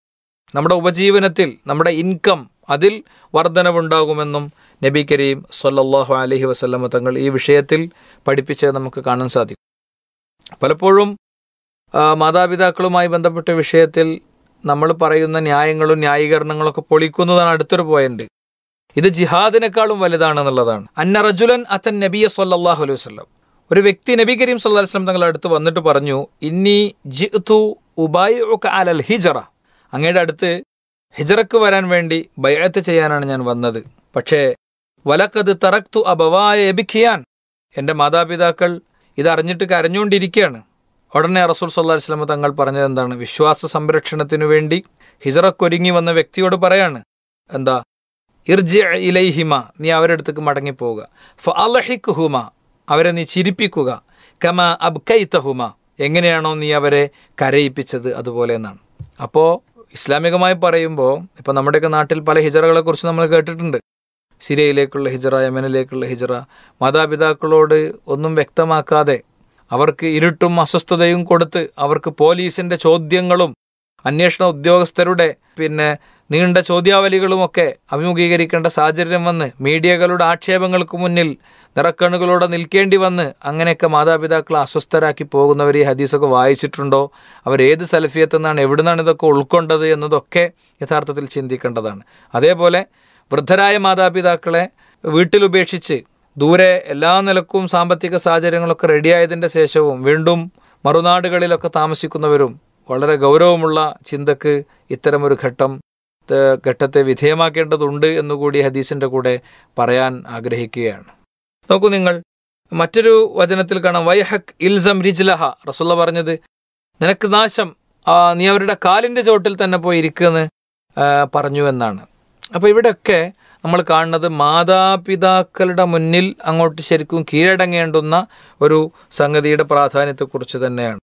നമ്മുടെ ഉപജീവനത്തിൽ നമ്മുടെ ഇൻകം അതിൽ വർധനവുണ്ടാകുമെന്നും നബി കരീം സല്ലല്ലാഹു അലൈഹി വസല്ലമ തങ്ങൾ ഈ വിഷയത്തിൽ പഠിപ്പിച്ചത് നമുക്ക് കാണാൻ സാധിക്കും പലപ്പോഴും ആ, മാതാപിതാക്കളുമായി ബന്ധപ്പെട്ട വിഷയത്തിൽ നമ്മൾ പറയുന്ന ന്യായങ്ങളും ന്യായീകരണങ്ങളൊക്കെ പൊളിക്കുന്നതാണ് അടുത്തൊരു പോയിന്റ് ഇത് ജിഹാദിനേക്കാളും വലുതാണെന്നുള്ളതാണ് അന്ന റജുലൻ അത്തൻ നബിയ സല്ലല്ലാഹു അലൈഹി വസല്ലം ഒരു വ്യക്തി നബി കരീം സല്ലല്ലാഹു അലൈഹി വസല്ലം തങ്ങളുടെ അടുത്ത് വന്നിട്ട് പറഞ്ഞു ഇന്നി ജിഅ്തു ഉബായിഉക അലൽ ഹിജറ അങ്ങയുടെ അടുത്ത് ഹിജറക്ക് വരാൻ വേണ്ടി ബയഅത്ത് ചെയ്യാനാണ് ഞാൻ വന്നത് പക്ഷേ വലക്കത് തറക്തു അബവായ എബിഖിയാൻ എൻ്റെ മാതാപിതാക്കൾ ഇത് അറിഞ്ഞിട്ട് കരഞ്ഞുകൊണ്ടിരിക്കുകയാണ് ഉടനെ റസൂൽ സല്ലല്ലാഹു അലൈഹി വസല്ലം തങ്ങൾ പറഞ്ഞത് എന്താണ് വിശ്വാസ സംരക്ഷണത്തിനു വേണ്ടി ഹിജറക്കൊരുങ്ങി വന്ന വ്യക്തിയോട് പറയാണ് എന്താ ഇർജി ഇലൈഹിമ നീ അവരുടെ അടുത്തേക്ക് മടങ്ങിപ്പോവുക ഫ അലഹിക്കുഹുമ അവരെ നീ ചിരിപ്പിക്കുക കമ അബ്കൈത്തഹുമ എങ്ങനെയാണോ നീ അവരെ കരയിപ്പിച്ചത് അതുപോലെ എന്നാണ് അപ്പോൾ ഇസ്ലാമികമായി പറയുമ്പോൾ ഇപ്പം നമ്മുടെയൊക്കെ നാട്ടിൽ പല ഹിജറകളെ കുറിച്ച് നമ്മൾ കേട്ടിട്ടുണ്ട് സിരിയയിലേക്കുള്ള ഹിജറ യമനിലേക്കുള്ള ഹിജറ മാതാപിതാക്കളോട് ഒന്നും വ്യക്തമാക്കാതെ അവർക്ക് ഇരുട്ടും അസ്വസ്ഥതയും കൊടുത്ത് അവർക്ക് പോലീസിന്റെ ചോദ്യങ്ങളും അന്വേഷണ ഉദ്യോഗസ്ഥരുടെ പിന്നെ നീണ്ട ചോദ്യാവലികളുമൊക്കെ അഭിമുഖീകരിക്കേണ്ട സാഹചര്യം വന്ന് മീഡിയകളുടെ ആക്ഷേപങ്ങൾക്ക് മുന്നിൽ നിറക്കണ്ണുകളോടെ നിൽക്കേണ്ടി വന്ന് അങ്ങനെയൊക്കെ മാതാപിതാക്കളെ അസ്വസ്ഥരാക്കി പോകുന്നവർ ഈ ഹദീസൊക്കെ വായിച്ചിട്ടുണ്ടോ അവർ ഏത് സലഫിയത്തെന്നാണ് എവിടുന്നാണ് ഇതൊക്കെ ഉൾക്കൊണ്ടത് എന്നതൊക്കെ യഥാർത്ഥത്തിൽ ചിന്തിക്കേണ്ടതാണ് അതേപോലെ വൃദ്ധരായ മാതാപിതാക്കളെ വീട്ടിലുപേക്ഷിച്ച് ദൂരെ എല്ലാ നിലക്കും സാമ്പത്തിക സാഹചര്യങ്ങളൊക്കെ റെഡിയായതിൻ്റെ ശേഷവും വീണ്ടും മറുനാടുകളിലൊക്കെ താമസിക്കുന്നവരും വളരെ ഗൗരവമുള്ള ചിന്തക്ക് ഇത്തരമൊരു ഘട്ടം ത- ഘട്ടത്തെ വിധേയമാക്കേണ്ടതുണ്ട് എന്നുകൂടി ഹദീസിന്റെ കൂടെ പറയാൻ ആഗ്രഹിക്കുകയാണ് നോക്കൂ നിങ്ങൾ മറ്റൊരു വചനത്തിൽ കാണാം വൈഹക് ഇൽസം റിജ്ലഹ റസുള്ള പറഞ്ഞത് നിനക്ക് നാശം ആ, നീ അവരുടെ കാലിന്റെ ചോട്ടിൽ തന്നെ പോയി ഇരിക്കുമെന്ന് ആ, പറഞ്ഞു എന്നാണ് അപ്പൊ ഇവിടെയൊക്കെ നമ്മൾ കാണുന്നത് മാതാപിതാക്കളുടെ മുന്നിൽ അങ്ങോട്ട് ശരിക്കും കീഴടങ്ങേണ്ടുന്ന ഒരു സംഗതിയുടെ പ്രാധാന്യത്തെക്കുറിച്ച് തന്നെയാണ്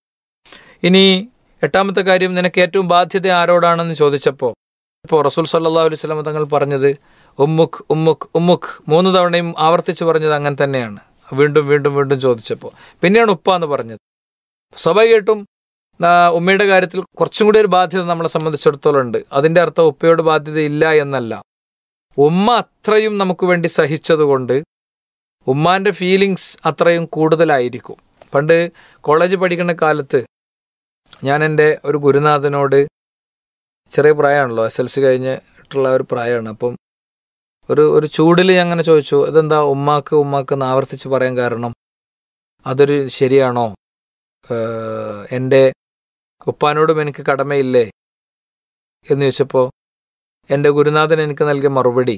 ഇനി എട്ടാമത്തെ കാര്യം നിനക്ക് ഏറ്റവും ബാധ്യത ആരോടാണെന്ന് ചോദിച്ചപ്പോൾ ഇപ്പോൾ റസൂൽ സല്ലല്ലാഹു അലൈഹി വസല്ലം തങ്ങൾ പറഞ്ഞത് ഉമ്മുഖ് ഉമ്മുഖ് ഉമ്മുഖ് മൂന്ന് തവണയും ആവർത്തിച്ച് പറഞ്ഞത് അങ്ങനെ തന്നെയാണ് വീണ്ടും വീണ്ടും വീണ്ടും ചോദിച്ചപ്പോൾ പിന്നെയാണ് ഉപ്പ എന്ന് പറഞ്ഞത് സ്വാഭാവികമായിട്ടും ആ, ഉമ്മയുടെ കാര്യത്തിൽ കുറച്ചും കൂടി ഒരു ബാധ്യത നമ്മളെ സംബന്ധിച്ചിടത്തോളം ഉണ്ട് അതിന്റെ അർത്ഥം ഉപ്പയോട് ബാധ്യത ഇല്ല എന്നല്ല ഉമ്മ അത്രയും നമുക്ക് വേണ്ടി സഹിച്ചതുകൊണ്ട് ഉമ്മാന്റെ ഫീലിങ്സ് അത്രയും കൂടുതലായിരിക്കും പണ്ട് കോളേജ് പഠിക്കുന്ന കാലത്ത് ഞാൻ എൻ്റെ ഒരു ഗുരുനാഥനോട് ചെറിയ പ്രായമാണല്ലോ എസ് എൽ സി കഴിഞ്ഞിട്ടുള്ള ഒരു പ്രായമാണ് അപ്പം ഒരു ഒരു ചൂടിൽ ഞാൻ അങ്ങനെ ചോദിച്ചു ഇതെന്താ ഉമ്മാക്ക് ഉമ്മാക്ക് എന്ന് ആവർത്തിച്ച് പറയാൻ കാരണം അതൊരു ശരിയാണോ ഏഹ്, എൻ്റെ ഉപ്പാനോടും എനിക്ക് കടമയില്ലേ എന്ന് ചോദിച്ചപ്പോൾ എൻ്റെ ഗുരുനാഥൻ എനിക്ക് നൽകിയ മറുപടി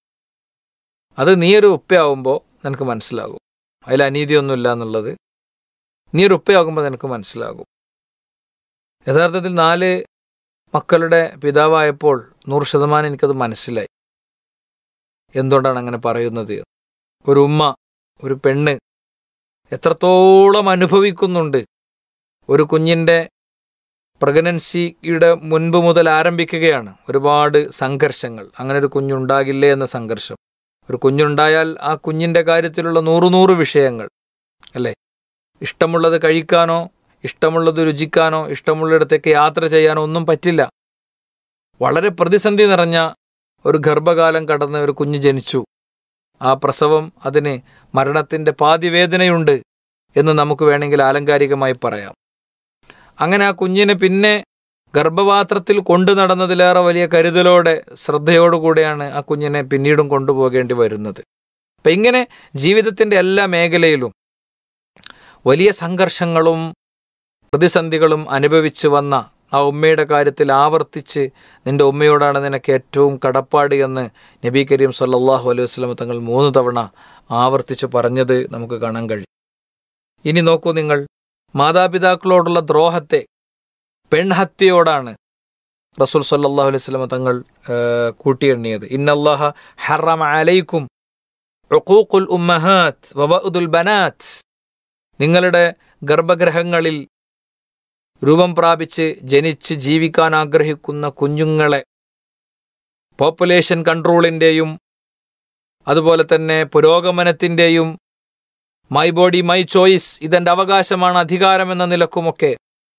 അത് നീ ഒരു ഉപ്പയാവുമ്പോൾ നിനക്ക് മനസ്സിലാകും അതിൽ അനീതിയൊന്നുമില്ല എന്നുള്ളത് നീ ഒരു ഉപ്പയാകുമ്പോൾ നിനക്ക് മനസ്സിലാകും യഥാർത്ഥത്തിൽ നാല് മക്കളുടെ പിതാവായപ്പോൾ നൂറ് ശതമാനം എനിക്കത് മനസ്സിലായി എന്തുകൊണ്ടാണ് അങ്ങനെ പറയുന്നത് എന്ന്. ഒരു ഉമ്മ ഒരു പെണ്ണ് എത്രത്തോളം അനുഭവിക്കുന്നുണ്ട് ഒരു കുഞ്ഞിൻ്റെ പ്രഗ്നൻസിയുടെ മുൻപ് മുതൽ ആരംഭിക്കുകയാണ് ഒരുപാട് സംഘർഷങ്ങൾ അങ്ങനെ ഒരു കുഞ്ഞുണ്ടാകില്ലേ എന്ന സംഘർഷം ഒരു കുഞ്ഞുണ്ടായാൽ ആ കുഞ്ഞിൻ്റെ കാര്യത്തിലുള്ള നൂറ് നൂറ് വിഷയങ്ങൾ അല്ലേ ഇഷ്ടമുള്ളത് കഴിക്കാനോ ഇഷ്ടമുള്ളത് രുചിക്കാനോ ഇഷ്ടമുള്ളിടത്തേക്ക് യാത്ര ചെയ്യാനോ ഒന്നും പറ്റില്ല വളരെ പ്രതിസന്ധി നിറഞ്ഞ ഒരു ഗർഭകാലം കടന്ന് ഒരു കുഞ്ഞ് ജനിച്ചു ആ പ്രസവം അതിന് മരണത്തിന്റെ പാതിവേദനയുണ്ട് എന്ന് നമുക്ക് വേണമെങ്കിൽ ആലങ്കാരികമായി പറയാം അങ്ങനെ ആ കുഞ്ഞിനെ പിന്നെ ഗർഭപാത്രത്തിൽ കൊണ്ടു നടന്നതിലേറെ വലിയ കരുതലോടെ ശ്രദ്ധയോടുകൂടെയാണ് ആ കുഞ്ഞിനെ പിന്നീടും കൊണ്ടുപോകേണ്ടി വരുന്നത് അപ്പം ഇങ്ങനെ ജീവിതത്തിന്റെ എല്ലാ മേഖലയിലും വലിയ സംഘർഷങ്ങളും പ്രതിസന്ധികളും അനുഭവിച്ചു വന്ന ആ ഉമ്മയുടെ കാര്യത്തിൽ ആവർത്തിച്ച് നിന്റെ ഉമ്മയോടാണ് നിനക്ക് ഏറ്റവും കടപ്പാട് എന്ന് നബി കരീം സല്ലല്ലാഹു അലൈഹി വസല്ലം തങ്ങൾ മൂന്ന് തവണ ആവർത്തിച്ച് പറഞ്ഞത് നമുക്ക് കാണാൻ കഴിയും ഇനി നോക്കൂ നിങ്ങൾ മാതാപിതാക്കളോടുള്ള ദ്രോഹത്തെ പെൺഹത്യയോടാണ് റസൂൽ സല്ലല്ലാഹു അലൈഹി വസല്ലം തങ്ങൾ ഏഹ്, കൂട്ടിയെണ്ണിയത് ഇന്നല്ലാഹ ഹറമ അലൈക്കും ഉഖൂഖുൽ ഉമ്മഹാത്ത് വവഅദുൽ ബനാത്ത് നിങ്ങളുടെ ഗർഭഗ്രഹങ്ങളിൽ രൂപം പ്രാപിച്ച് ജനിച്ച് ജീവിക്കാൻ ആഗ്രഹിക്കുന്ന കുഞ്ഞുങ്ങളെ പോപ്പുലേഷൻ കൺട്രോളിൻ്റെയും അതുപോലെ തന്നെ പുരോഗമനത്തിൻ്റെയും മൈ ബോഡി മൈ ചോയ്സ് ഇതെൻ്റെ അവകാശമാണ് അധികാരം എന്ന നിലക്കുമൊക്കെ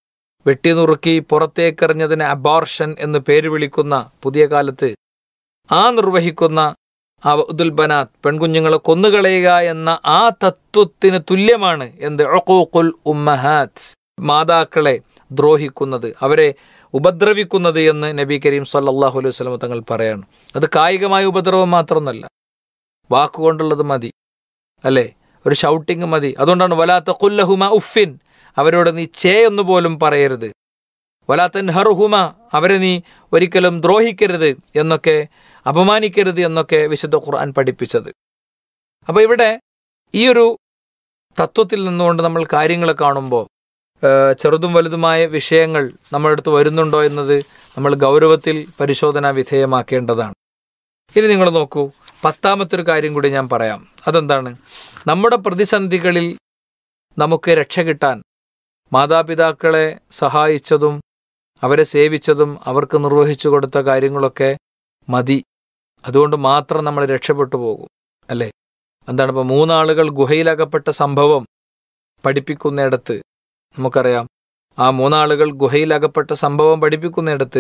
വെട്ടിനുറുക്കി പുറത്തേക്കെറിഞ്ഞതിന് അബോർഷൻ എന്ന് പേര് വിളിക്കുന്ന പുതിയ കാലത്ത് ആ നിർവഹിക്കുന്ന ആ ഉദുൽ ബനാത്ത് പെൺകുഞ്ഞുങ്ങളെ കൊന്നുകളയുക എന്ന ആ തത്വത്തിന് തുല്യമാണ് എന്ത് ഒക്കോക്കുൽ ഉമ്മഹാത്ത് മാതാക്കളെ ദ്രോഹിക്കുന്നത് അവരെ ഉപദ്രവിക്കുന്നത് എന്ന് നബി കരീം സല്ലാഹു അലൈഹി വസ്ലമ തങ്ങൾ പറയാണ് അത് കായികമായ ഉപദ്രവം മാത്രമൊന്നല്ല വാക്കുകൊണ്ടുള്ളത് മതി അല്ലേ ഒരു ഷൗട്ടിങ് മതി അതുകൊണ്ടാണ് വലാത്ത കുല്ലഹുമ ഉഫിൻ അവരോട് നീ ചേ എന്ന് പോലും പറയരുത് വലാത്തൻ ഹർഹുമ അവരെ നീ ഒരിക്കലും ദ്രോഹിക്കരുത് എന്നൊക്കെ അപമാനിക്കരുത് എന്നൊക്കെ വിശുദ്ധ ഖുർആൻ പഠിപ്പിച്ചത് അപ്പോൾ ഇവിടെ ഈ ഒരു തത്വത്തിൽ നിന്നുകൊണ്ട് നമ്മൾ കാര്യങ്ങളെ കാണുമ്പോൾ ചെറുതും വലുതുമായ വിഷയങ്ങൾ നമ്മുടെ അടുത്ത് വരുന്നുണ്ടോ എന്നത് നമ്മൾ ഗൗരവത്തിൽ പരിശോധനാ വിധേയമാക്കേണ്ടതാണ് ഇനി നിങ്ങൾ നോക്കൂ പത്താമത്തെ ഒരു കാര്യം കൂടി ഞാൻ പറയാം അതെന്താണ് നമ്മുടെ പ്രതിസന്ധികളിൽ നമുക്ക് രക്ഷ കിട്ടാൻ മാതാപിതാക്കളെ സഹായിച്ചതും അവരെ സേവിച്ചതും അവർക്ക് നിർവഹിച്ചു കൊടുത്ത കാര്യങ്ങളൊക്കെ മതി അതുകൊണ്ട് മാത്രം നമ്മൾ രക്ഷപ്പെട്ടു പോകും അല്ലേ എന്താണ് ഇപ്പോൾ മൂന്നാളുകൾ ഗുഹയിലകപ്പെട്ട സംഭവം പഠിപ്പിക്കുന്നിടത്ത് നമുക്കറിയാം ആ മൂന്നാളുകൾ ഗുഹയിലകപ്പെട്ട സംഭവം പഠിപ്പിക്കുന്നിടത്ത്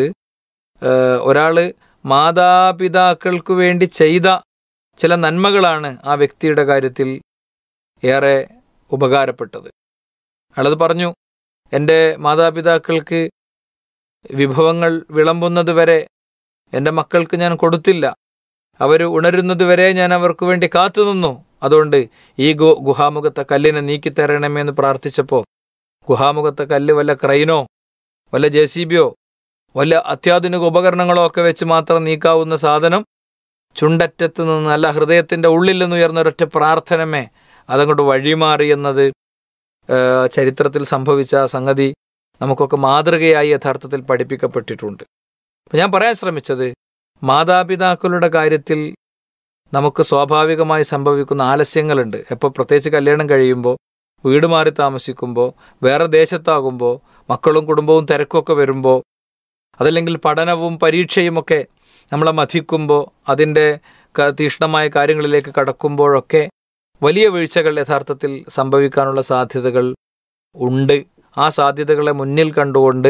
ഒരാൾ മാതാപിതാക്കൾക്ക് വേണ്ടി ചെയ്ത ചില നന്മകളാണ് ആ വ്യക്തിയുടെ കാര്യത്തിൽ ഏറെ ഉപകാരപ്പെട്ടത് അയാളത് പറഞ്ഞു എൻ്റെ മാതാപിതാക്കൾക്ക് വിഭവങ്ങൾ വിളമ്പുന്നത് വരെ എൻ്റെ മക്കൾക്ക് ഞാൻ കൊടുത്തില്ല അവർ ഉണരുന്നത് വരെ ഞാൻ അവർക്ക് വേണ്ടി കാത്തുനിന്നു അതുകൊണ്ട് ഈ ഗു ഗുഹാമുഖത്തെ കല്ലിനെ നീക്കിത്തരണമേന്ന് പ്രാർത്ഥിച്ചപ്പോൾ ഗുഹാമുഖത്തെ കല്ല് വല്ല ക്രൈനോ വല്ല ജെ സി ബിയോ വല്ല അത്യാധുനിക ഉപകരണങ്ങളോ ഒക്കെ വെച്ച് മാത്രം നീക്കാവുന്ന സാധനം ചുണ്ടറ്റത്ത് നിന്ന് അല്ല ഹൃദയത്തിൻ്റെ ഉള്ളിൽ നിന്ന് ഉയർന്ന ഒരൊറ്റ പ്രാർത്ഥനമേ അതങ്ങോട്ട് വഴിമാറി എന്നത് ചരിത്രത്തിൽ സംഭവിച്ച സംഗതി നമുക്കൊക്കെ മാതൃകയായി യഥാർത്ഥത്തിൽ പഠിപ്പിക്കപ്പെട്ടിട്ടുണ്ട് അപ്പം ഞാൻ പറയാൻ ശ്രമിച്ചത് മാതാപിതാക്കളുടെ കാര്യത്തിൽ നമുക്ക് സ്വാഭാവികമായി സംഭവിക്കുന്ന ആലസ്യങ്ങളുണ്ട് എപ്പോൾ പ്രത്യേകിച്ച് കല്യാണം കഴിയുമ്പോൾ വീട് മാറി താമസിക്കുമ്പോൾ വേറെ ദേശത്താകുമ്പോൾ മക്കളും കുടുംബവും തിരക്കൊക്കെ വരുമ്പോൾ അതല്ലെങ്കിൽ പഠനവും പരീക്ഷയുമൊക്കെ നമ്മളെ മഥിക്കുമ്പോൾ അതിൻ്റെ തീക്ഷ്ണമായ കാര്യങ്ങളിലേക്ക് കടക്കുമ്പോഴൊക്കെ വലിയ വീഴ്ചകൾ യഥാർത്ഥത്തിൽ സംഭവിക്കാനുള്ള സാധ്യതകൾ ഉണ്ട് ആ സാധ്യതകളെ മുന്നിൽ കണ്ടുകൊണ്ട്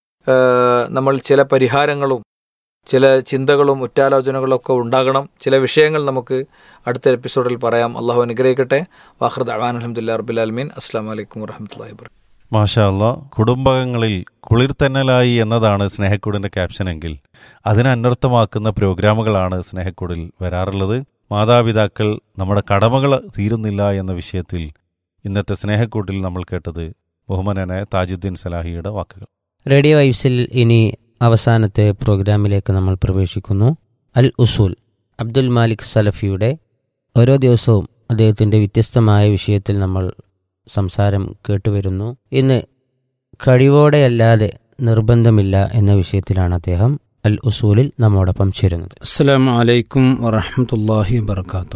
നമ്മൾ ചില പരിഹാരങ്ങളും ചില ചിന്തകളും ഉറ്റാലോചനകളും ഒക്കെ ഉണ്ടാകണം ചില വിഷയങ്ങൾ നമുക്ക് അടുത്ത എപ്പിസോഡിൽ പറയാം അള്ളാഹു അനുഗ്രഹിക്കട്ടെ വാഹൃദ് അവാൻ അലഹമുല്ലാ റബുലാലമീൻ അസ്സാം വലൈക്കും വറഹമത്തല്ലാ വർക്കാത്തു മാഷാ അല്ല കുടുംബങ്ങളിൽ കുളിർത്തന്നലായി എന്നതാണ് സ്നേഹക്കൂടിന്റെ ക്യാപ്ഷനെങ്കിൽ അതിനെ അന്വർത്ഥമാക്കുന്ന പ്രോഗ്രാമുകളാണ് സ്നേഹക്കൂടിൽ വരാറുള്ളത് മാതാപിതാക്കൾ നമ്മുടെ കടമകൾ തീരുന്നില്ല എന്ന വിഷയത്തിൽ ഇന്നത്തെ സ്നേഹക്കൂട്ടിൽ നമ്മൾ കേട്ടത് ബഹുമാനായ താജുദ്ദീൻ സലാഹിയുടെ വാക്കുകൾ റേഡിയോ വൈബ്സിൽ ഇനി അവസാനത്തെ പ്രോഗ്രാമിലേക്ക് നമ്മൾ പ്രവേശിക്കുന്നു അൽ ഉസൂൽ അബ്ദുൽ മാലിക് സലഫിയുടെ ഓരോ ദിവസവും അദ്ദേഹത്തിൻ്റെ വ്യത്യസ്തമായ വിഷയത്തിൽ നമ്മൾ സംസാരം കേട്ടുവരുന്നു ഇന്ന് കഴിവോടെയല്ലാതെ നിർബന്ധമില്ല എന്ന വിഷയത്തിലാണ് അദ്ദേഹം അൽ ഉസൂലിൽ നമ്മോടൊപ്പം ചേരുന്നത് السلام عليكم ورحمة الله وبركاته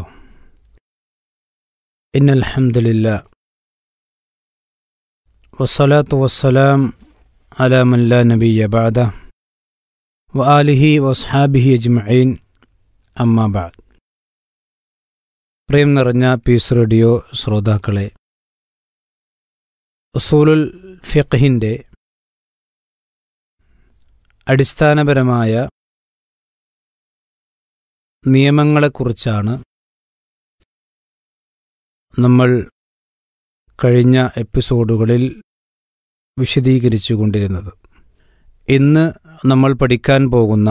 إن الحمد لله والصلاة والسلام على من لا نبي بعده وآله وأصحابه أجمعين أما بعد പ്രേം നിറഞ്ഞ പീസ് റേഡിയോ ശ്രോതാക്കളെ ഉസൂലുൽ ഫിഖഹിൻ്റെ അടിസ്ഥാനപരമായ നിയമങ്ങളെക്കുറിച്ചാണ് നമ്മൾ കഴിഞ്ഞ എപ്പിസോഡുകളിൽ വിശദീകരിച്ചു കൊണ്ടിരുന്നത് ഇന്ന് നമ്മൾ പഠിക്കാൻ പോകുന്ന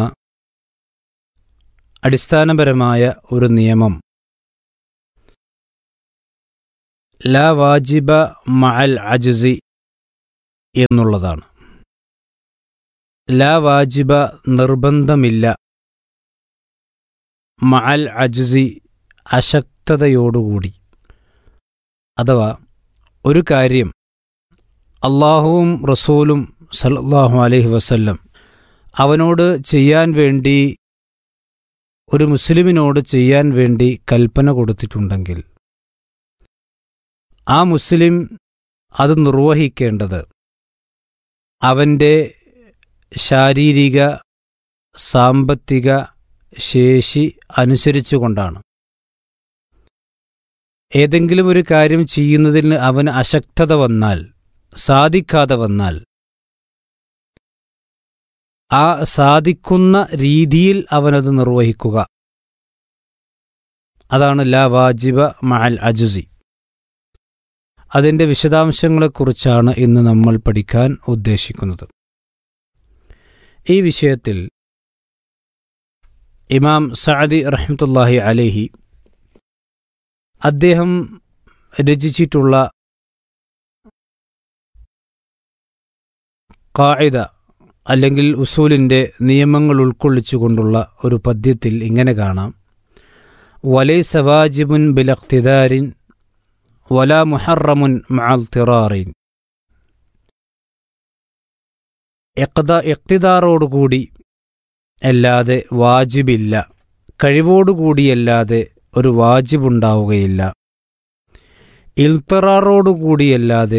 അടിസ്ഥാനപരമായ ഒരു നിയമം ലാ വാജിബ മഅൽ അജ്സി എന്നുള്ളതാണ് ലാ വാജിബ നിർബന്ധമില്ല മഅൽ അജ്സി അശക്തതയോടുകൂടി അഥവാ ഒരു കാര്യം അള്ളാഹുവും റസൂലും സല്ലല്ലാഹു അലൈഹി വസല്ലം അവനോട് ചെയ്യാൻ വേണ്ടി ഒരു മുസ്ലിമിനോട് ചെയ്യാൻ വേണ്ടി കൽപ്പന കൊടുത്തിട്ടുണ്ടെങ്കിൽ ആ മുസ്ലിം അത് നിർവഹിക്കേണ്ടത് അവൻ്റെ ശാരീരിക സാമ്പത്തിക ശേഷി അനുസരിച്ചുകൊണ്ടാണ് ഏതെങ്കിലും ഒരു കാര്യം ചെയ്യുന്നതിന് അവന് അശക്തത വന്നാൽ സാധിക്കാതെ വന്നാൽ ആ സാധിക്കുന്ന രീതിയിൽ അവനത് നിർവഹിക്കുക അതാണ് ലാ വാജിബ മഅൽ അജുസി അതിൻ്റെ വിശദാംശങ്ങളെക്കുറിച്ചാണ് ഇന്ന് നമ്മൾ പഠിക്കാൻ ഉദ്ദേശിക്കുന്നത് ഈ വിഷയത്തിൽ ഇമാം സഅദി റഹ്മത്തുല്ലാഹി അലേഹി അദ്ദേഹം രചിച്ചിട്ടുള്ള കായിദ അല്ലെങ്കിൽ ഉസൂലിൻ്റെ നിയമങ്ങൾ ഉൾക്കൊള്ളിച്ചുകൊണ്ടുള്ള ഒരു പദ്യത്തിൽ ഇങ്ങനെ കാണാം വലൈ സവാജിബുൻ ബിലഖ്തിദാരിൻ വല മുഹറമുൻ മഅൽ തിറാറിൻ എക്ത എക്തിദാറോടുകൂടി അല്ലാതെ വാജിബില്ല കഴിവോടുകൂടിയല്ലാതെ ഒരു വാജിബുണ്ടാവുകയില്ല ഇൽത്തറാറോടുകൂടിയല്ലാതെ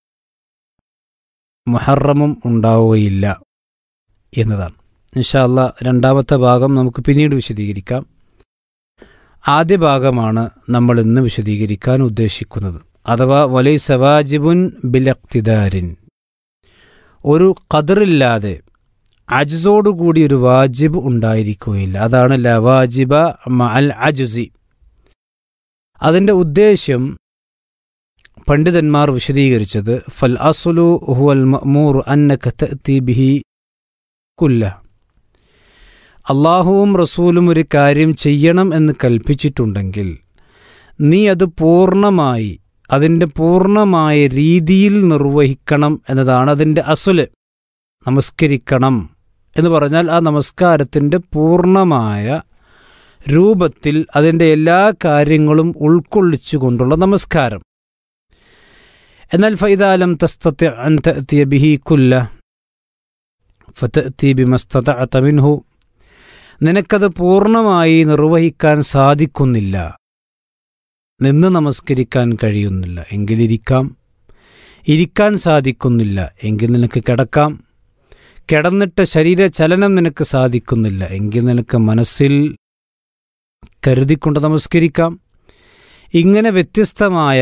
മുഹറമും ഉണ്ടാവുകയില്ല എന്നതാണ് ഇൻഷാല്ല രണ്ടാമത്തെ ഭാഗം നമുക്ക് പിന്നീട് വിശദീകരിക്കാം ആദ്യ ഭാഗമാണ് നമ്മൾ ഇന്ന് വിശദീകരിക്കാൻ ഉദ്ദേശിക്കുന്നത് അഥവാ വലൈ സവാജിബുൻ ബിലക്തിദാരിൻ ഒരു കതിറില്ലാതെ അജ്സോടുകൂടി ഒരു വാജിബ് ഉണ്ടായിരിക്കുകയില്ല അതാണ് ലവാജിബ മഅൽ അജുസി അതിൻ്റെ ഉദ്ദേശ്യം പണ്ഡിതന്മാർ വിശദീകരിച്ചത് ഫൽ അസുലു ഹുവൽ മഅ്മൂർ അന്നക തഅതി ബിഹി കുല്ല അള്ളാഹുവും റസൂലും ഒരു കാര്യം ചെയ്യണം എന്ന് കൽപ്പിച്ചിട്ടുണ്ടെങ്കിൽ നീ അത് പൂർണ്ണമായി അതിൻ്റെ പൂർണ്ണമായ രീതിയിൽ നിർവഹിക്കണം എന്നതാണ് അതിൻ്റെ അസുല് നമസ്കരിക്കണം എന്ന് പറഞ്ഞാൽ ആ നമസ്കാരത്തിൻ്റെ പൂർണ്ണമായ രൂപത്തിൽ അതിൻ്റെ എല്ലാ കാര്യങ്ങളും ഉൾക്കൊള്ളിച്ചുകൊണ്ടുള്ള നമസ്കാരം എന്നാൽ ഫൈദാലം തസ്തത്യ അൻ തഅതിയ ബിഹി കുല്ല ഫതഅതി ബിമസ്തതഅത മിൻഹു നിനക്കത് പൂർണ്ണമായി നിർവഹിക്കാൻ സാധിക്കുന്നില്ല നിന്ന് നമസ്കരിക്കാൻ കഴിയുന്നില്ല എങ്കിലിരിക്കാം ഇരിക്കാൻ സാധിക്കുന്നില്ല എങ്കിൽ നിനക്ക് കിടക്കാം കിടന്നിട്ട് ശരീരചലനം നിനക്ക് സാധിക്കുന്നില്ല എങ്കിൽ നിനക്ക് മനസ്സിൽ കരുതിക്കൊണ്ട് നമസ്കരിക്കാം ഇങ്ങനെ വ്യത്യസ്തമായ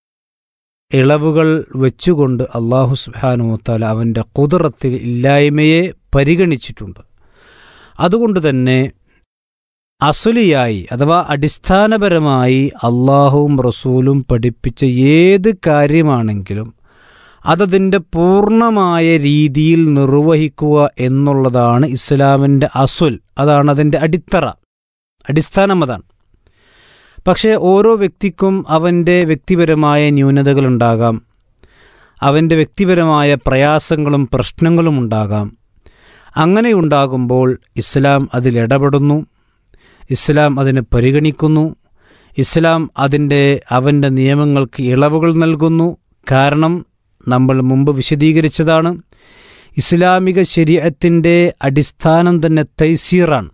ഇളവുകൾ വെച്ചുകൊണ്ട് അള്ളാഹു സുബാനുമത്താല അവൻ്റെ കുതിറത്തിൽ ഇല്ലായ്മയെ പരിഗണിച്ചിട്ടുണ്ട് അതുകൊണ്ട് തന്നെ അസുലിയായി അഥവാ അടിസ്ഥാനപരമായി അള്ളാഹുവും റസൂലും പഠിപ്പിച്ച ഏത് കാര്യമാണെങ്കിലും അതതിൻ്റെ പൂർണ്ണമായ രീതിയിൽ നിർവഹിക്കുക എന്നുള്ളതാണ് ഇസ്ലാമിൻ്റെ അസുൽ അതാണ് അതിൻ്റെ അടിത്തറ അടിസ്ഥാനം അതാണ് പക്ഷേ ഓരോ വ്യക്തിക്കും അവൻ്റെ വ്യക്തിപരമായ ന്യൂനതകളുണ്ടാകാം അവൻ്റെ വ്യക്തിപരമായ പ്രയാസങ്ങളും പ്രശ്നങ്ങളും ഉണ്ടാകാം അങ്ങനെ ഉണ്ടാകുമ്പോൾ ഇസ്ലാം അതിലിടപെടുന്നു ഇസ്ലാം അതിനെ പരിഗണിക്കുന്നു ഇസ്ലാം അതിൻ്റെ അവൻ്റെ നിയമങ്ങൾക്ക് ഇളവുകൾ നൽകുന്നു കാരണം നമ്മൾ മുമ്പ് വിശദീകരിച്ചതാണ് ഇസ്ലാമിക ശരീരത്തിൻ്റെ അടിസ്ഥാനം തന്നെ തൈസീറാണ്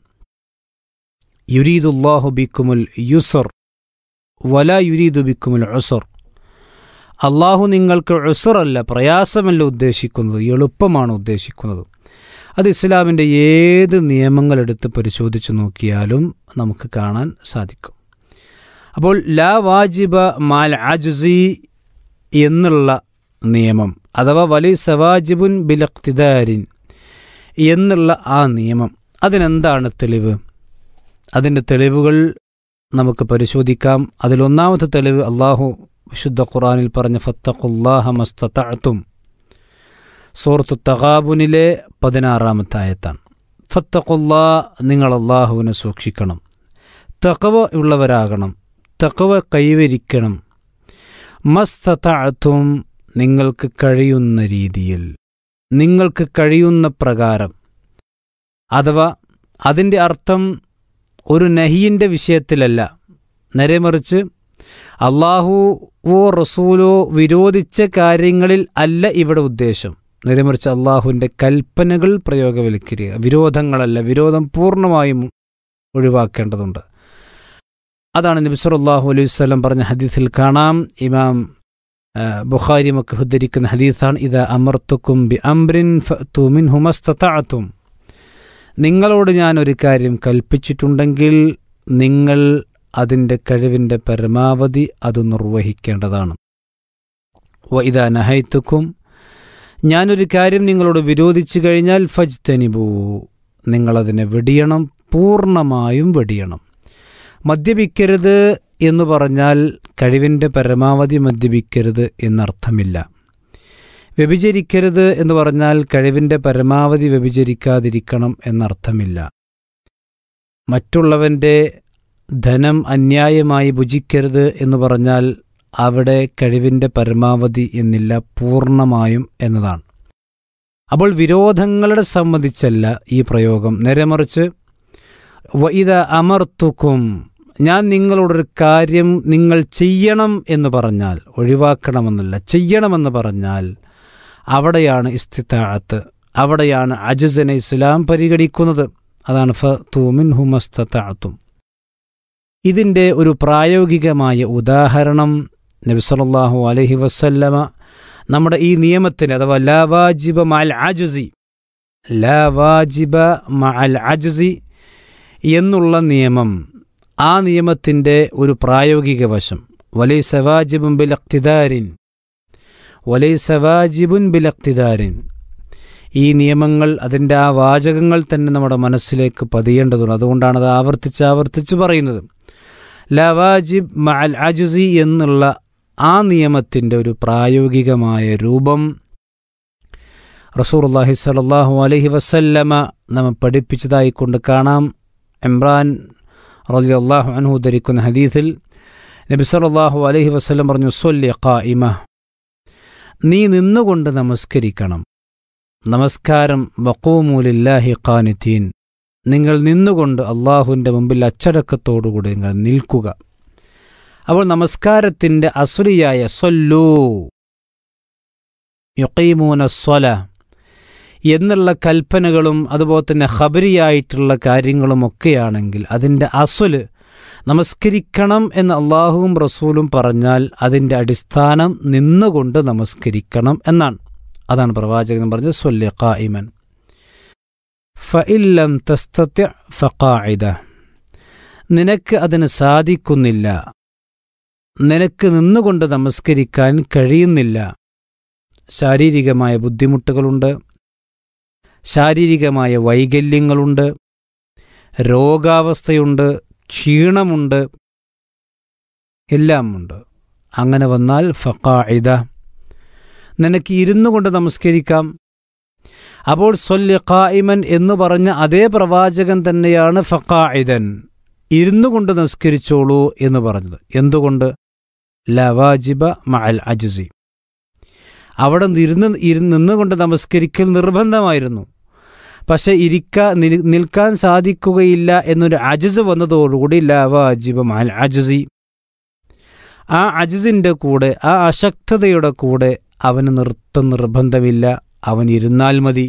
യുരീദുല്ലാഹു ബിക്കുമുൽ യുസർ വല യുരീദു ബിക്കുമുൽ ഉസർ അള്ളാഹു നിങ്ങൾക്ക് ഉസറല്ല പ്രയാസമല്ല ഉദ്ദേശിക്കുന്നത് എളുപ്പമാണ് ഉദ്ദേശിക്കുന്നത് അത് ഇസ്ലാമിൻ്റെ ഏത് നിയമങ്ങളെടുത്ത് പരിശോധിച്ച് നോക്കിയാലും നമുക്ക് കാണാൻ സാധിക്കും അപ്പോൾ ലാ വാജിബ മാൽ അജുസി എന്നുള്ള നിയമം അഥവാ വലി സവാജിബുൻ ബിലക്തിദാരിൻ എന്നുള്ള ആ നിയമം അതിനെന്താണ് തെളിവ് അതിൻ്റെ തെളിവുകൾ നമുക്ക് പരിശോധിക്കാം അതിലൊന്നാമത്തെ തെളിവ് അള്ളാഹു വിശുദ്ധ ഖുറാനിൽ പറഞ്ഞ ഫത്തഖുല്ലാഹ മസ്തത്തും സൂറത്തു തഗാബുനിലെ പതിനാറാമത്തെ ആയത്താണ് ഫത്തഖുല്ലാ നിങ്ങൾ അള്ളാഹുവിനെ സൂക്ഷിക്കണം തക്കവ ഉള്ളവരാകണം തക്കവ കൈവരിക്കണം മസ്തത്തും നിങ്ങൾക്ക് കഴിയുന്ന രീതിയിൽ നിങ്ങൾക്ക് കഴിയുന്ന പ്രകാരം അഥവാ അതിൻ്റെ അർത്ഥം ഒരു നഹിയിൻ്റെ വിഷയത്തിലല്ല നേരെ മറിച്ച് അള്ളാഹുവോ റസൂലോ വിരോധിച്ച കാര്യങ്ങളിൽ അല്ല ഇവിടെ ഉദ്ദേശം നേരെ മറിച്ച് അള്ളാഹുവിൻ്റെ കൽപ്പനകൾ പ്രയോഗവൽക്കരിക്കുക വിരോധങ്ങളല്ല വിരോധം പൂർണ്ണമായും ഒഴിവാക്കേണ്ടതുണ്ട് അതാണ് നബി സല്ലല്ലാഹു അലൈഹി വസല്ലം പറഞ്ഞ ഹദീസിൽ കാണാം ഇമാം ബുഖാരി മക്ക് ഉദ്ധരിക്കുന്ന ഹദീസാണ് ഇത് അമർത്തുക്കും ബി അംറിൻ ഫഅ്തു മിൻഹു മസ്തതഅതും നിങ്ങളോട് ഞാൻ ഒരു കാര്യം കൽപ്പിച്ചിട്ടുണ്ടെങ്കിൽ നിങ്ങൾ അതിൻ്റെ കഴിവിൻ്റെ പരമാവധി അത് നിർവഹിക്കേണ്ടതാണ് വ ഇതാ നഹൈത്തുക്കും ഞാനൊരു കാര്യം നിങ്ങളോട് വിരോധിച്ചു കഴിഞ്ഞാൽ ഫജ് തനിബൂ നിങ്ങളതിനെ വെടിയണം പൂർണ്ണമായും വെടിയണം മദ്യപിക്കരുത് എന്ന് പറഞ്ഞാൽ കഴിവിൻ്റെ പരമാവധി മദ്യപിക്കരുത് എന്നർത്ഥമില്ല വ്യഭിചരിക്കരുത് എന്ന് പറഞ്ഞാൽ കഴിവിൻ്റെ പരമാവധി വ്യഭിചരിക്കാതിരിക്കണം എന്നർത്ഥമില്ല മറ്റുള്ളവൻ്റെ ധനം അന്യായമായി ഭുജിക്കരുത് എന്ന് പറഞ്ഞാൽ അവിടെ കഴിവിൻ്റെ പരമാവധി എന്നില്ല പൂർണ്ണമായും എന്നതാണ് അപ്പോൾ വിരോധങ്ങളുടെ സംബന്ധിച്ചല്ല ഈ പ്രയോഗം നേരെമറിച്ച് വൈദ അമർത്തുക്കും ഞാൻ നിങ്ങളോടൊരു കാര്യം നിങ്ങൾ ചെയ്യണം എന്ന് പറഞ്ഞാൽ ഒഴിവാക്കണമെന്നല്ല ചെയ്യണമെന്ന് പറഞ്ഞാൽ അവിടെയാണ് ഇസ്തിത്താഴത്ത് അവിടെയാണ് അജസിനെ ഇസ്ലാം പരിഗണിക്കുന്നത് അതാണ് ഫ തൂമിൻ ഹുമസ്തത്താഴത്തും ഇതിൻ്റെ ഒരു പ്രായോഗികമായ ഉദാഹരണം നബി സല്ലല്ലാഹു അലൈഹി വസല്ലമ നമ്മുടെ ഈ നിയമത്തിന് അഥവാ ലാ വാജിബ മഅൽ അജുസി ലാ വാജിബ മഅൽ അജുസി എന്നുള്ള നിയമം ആ നിയമത്തിൻ്റെ ഒരു പ്രായോഗിക വശം വലൈ സവാജിബും ബിൽ അക്തിദാരിൻ വലൈ സവാജിബുൻ ബിൽ അക്തിദാരിൻ ഈ നിയമങ്ങൾ അതിൻ്റെ ആ വാചകങ്ങൾ തന്നെ നമ്മുടെ മനസ്സിലേക്ക് പതിയേണ്ടതുണ്ട് അതുകൊണ്ടാണ് അത് ആവർത്തിച്ച് ആവർത്തിച്ച് പറയുന്നത് ലവാജിബ് മഅൽ അജുസി എന്നുള്ള ആ നിയമത്തിൻ്റെ ഒരു പ്രായോഗികമായ രൂപം റസൂർല്ലാഹി സലാഹു അലഹി വസല്ലമ നമ്മെ പഠിപ്പിച്ചതായി കൊണ്ട് കാണാം ഇമ്രാൻ റലി അള്ളാഹു അൻഹു ധരിക്കുന്ന ഹദീസിൽ നബി സല്ലാഹു അലഹി വസ്ലം പറഞ്ഞു സൊല്ലി ഖായിമ നീ നിന്നുകൊണ്ട് നമസ്കരിക്കണം നമസ്കാരം വക്കൂമൂലില്ലാഹി ഖാനിത്തീൻ നിങ്ങൾ നിന്നുകൊണ്ട് അള്ളാഹുവിൻ്റെ മുമ്പിൽ അച്ചടക്കത്തോടുകൂടി നിങ്ങൾ നിൽക്കുക അപ്പോൾ നമസ്കാരത്തിൻ്റെ അസുരിയായ സൊല്ലൂ യുക്കീമൂന സ്വല എന്നുള്ള കൽപ്പനകളും അതുപോലെ തന്നെ ഖബരിയായിട്ടുള്ള കാര്യങ്ങളുമൊക്കെയാണെങ്കിൽ അതിൻ്റെ അസുല് നമസ്കരിക്കണം എന്ന് അള്ളാഹുവും റസൂലും പറഞ്ഞാൽ അതിൻ്റെ അടിസ്ഥാനം നിന്നുകൊണ്ട് നമസ്കരിക്കണം എന്നാണ് അതാണ് പ്രവാചകൻ പറഞ്ഞത് സ്വല്യ ഖായിമൻ ഫഇല്ലം തസ്തത്യ ഫഖായിദ നിനക്ക് അതിന് സാധിക്കുന്നില്ല നിനക്ക് നിന്നുകൊണ്ട് നമസ്കരിക്കാൻ കഴിയുന്നില്ല ശാരീരികമായ ബുദ്ധിമുട്ടുകളുണ്ട് ശാരീരികമായ വൈകല്യങ്ങളുണ്ട് രോഗാവസ്ഥയുണ്ട് ക്ഷീണമുണ്ട് എല്ലാം ഉണ്ട് അങ്ങനെ വന്നാൽ ഫഖായിദ നിനക്ക് ഇരുന്നു കൊണ്ട് നമസ്കരിക്കാം അപ്പോൾ സൊല്യ ഖായിമൻ എന്ന് പറഞ്ഞ അതേ പ്രവാചകൻ തന്നെയാണ് ഫഖായിദൻ ഇരുന്നു കൊണ്ട് നമസ്കരിച്ചോളൂ എന്ന് പറഞ്ഞത് എന്തുകൊണ്ട് ലവാജിബ മഅൽ അജുസി അവിടെ ഇരുന്ന് ഇരുന്ന് നിന്നുകൊണ്ട് നമസ്കരിക്കൽ നിർബന്ധമായിരുന്നു പക്ഷെ ഇരിക്കാ നിൽക്കാൻ സാധിക്കുകയില്ല എന്നൊരു അജസ് വന്നതോടുകൂടി ലവാജിബ മഅൽ അജുസി ആ അജസിൻ്റെ കൂടെ ആ അശക്തതയുടെ കൂടെ അവന് നൃത്തം നിർബന്ധമില്ല അവൻ ഇരുന്നാൽ മതി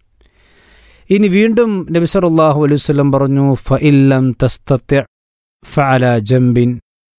ഇനി വീണ്ടും നബി സല്ലല്ലാഹു അലൈഹി വസല്ലം പറഞ്ഞു ഫഇല്ലം തസ്തത്യ ഫഅല ജംബിൻ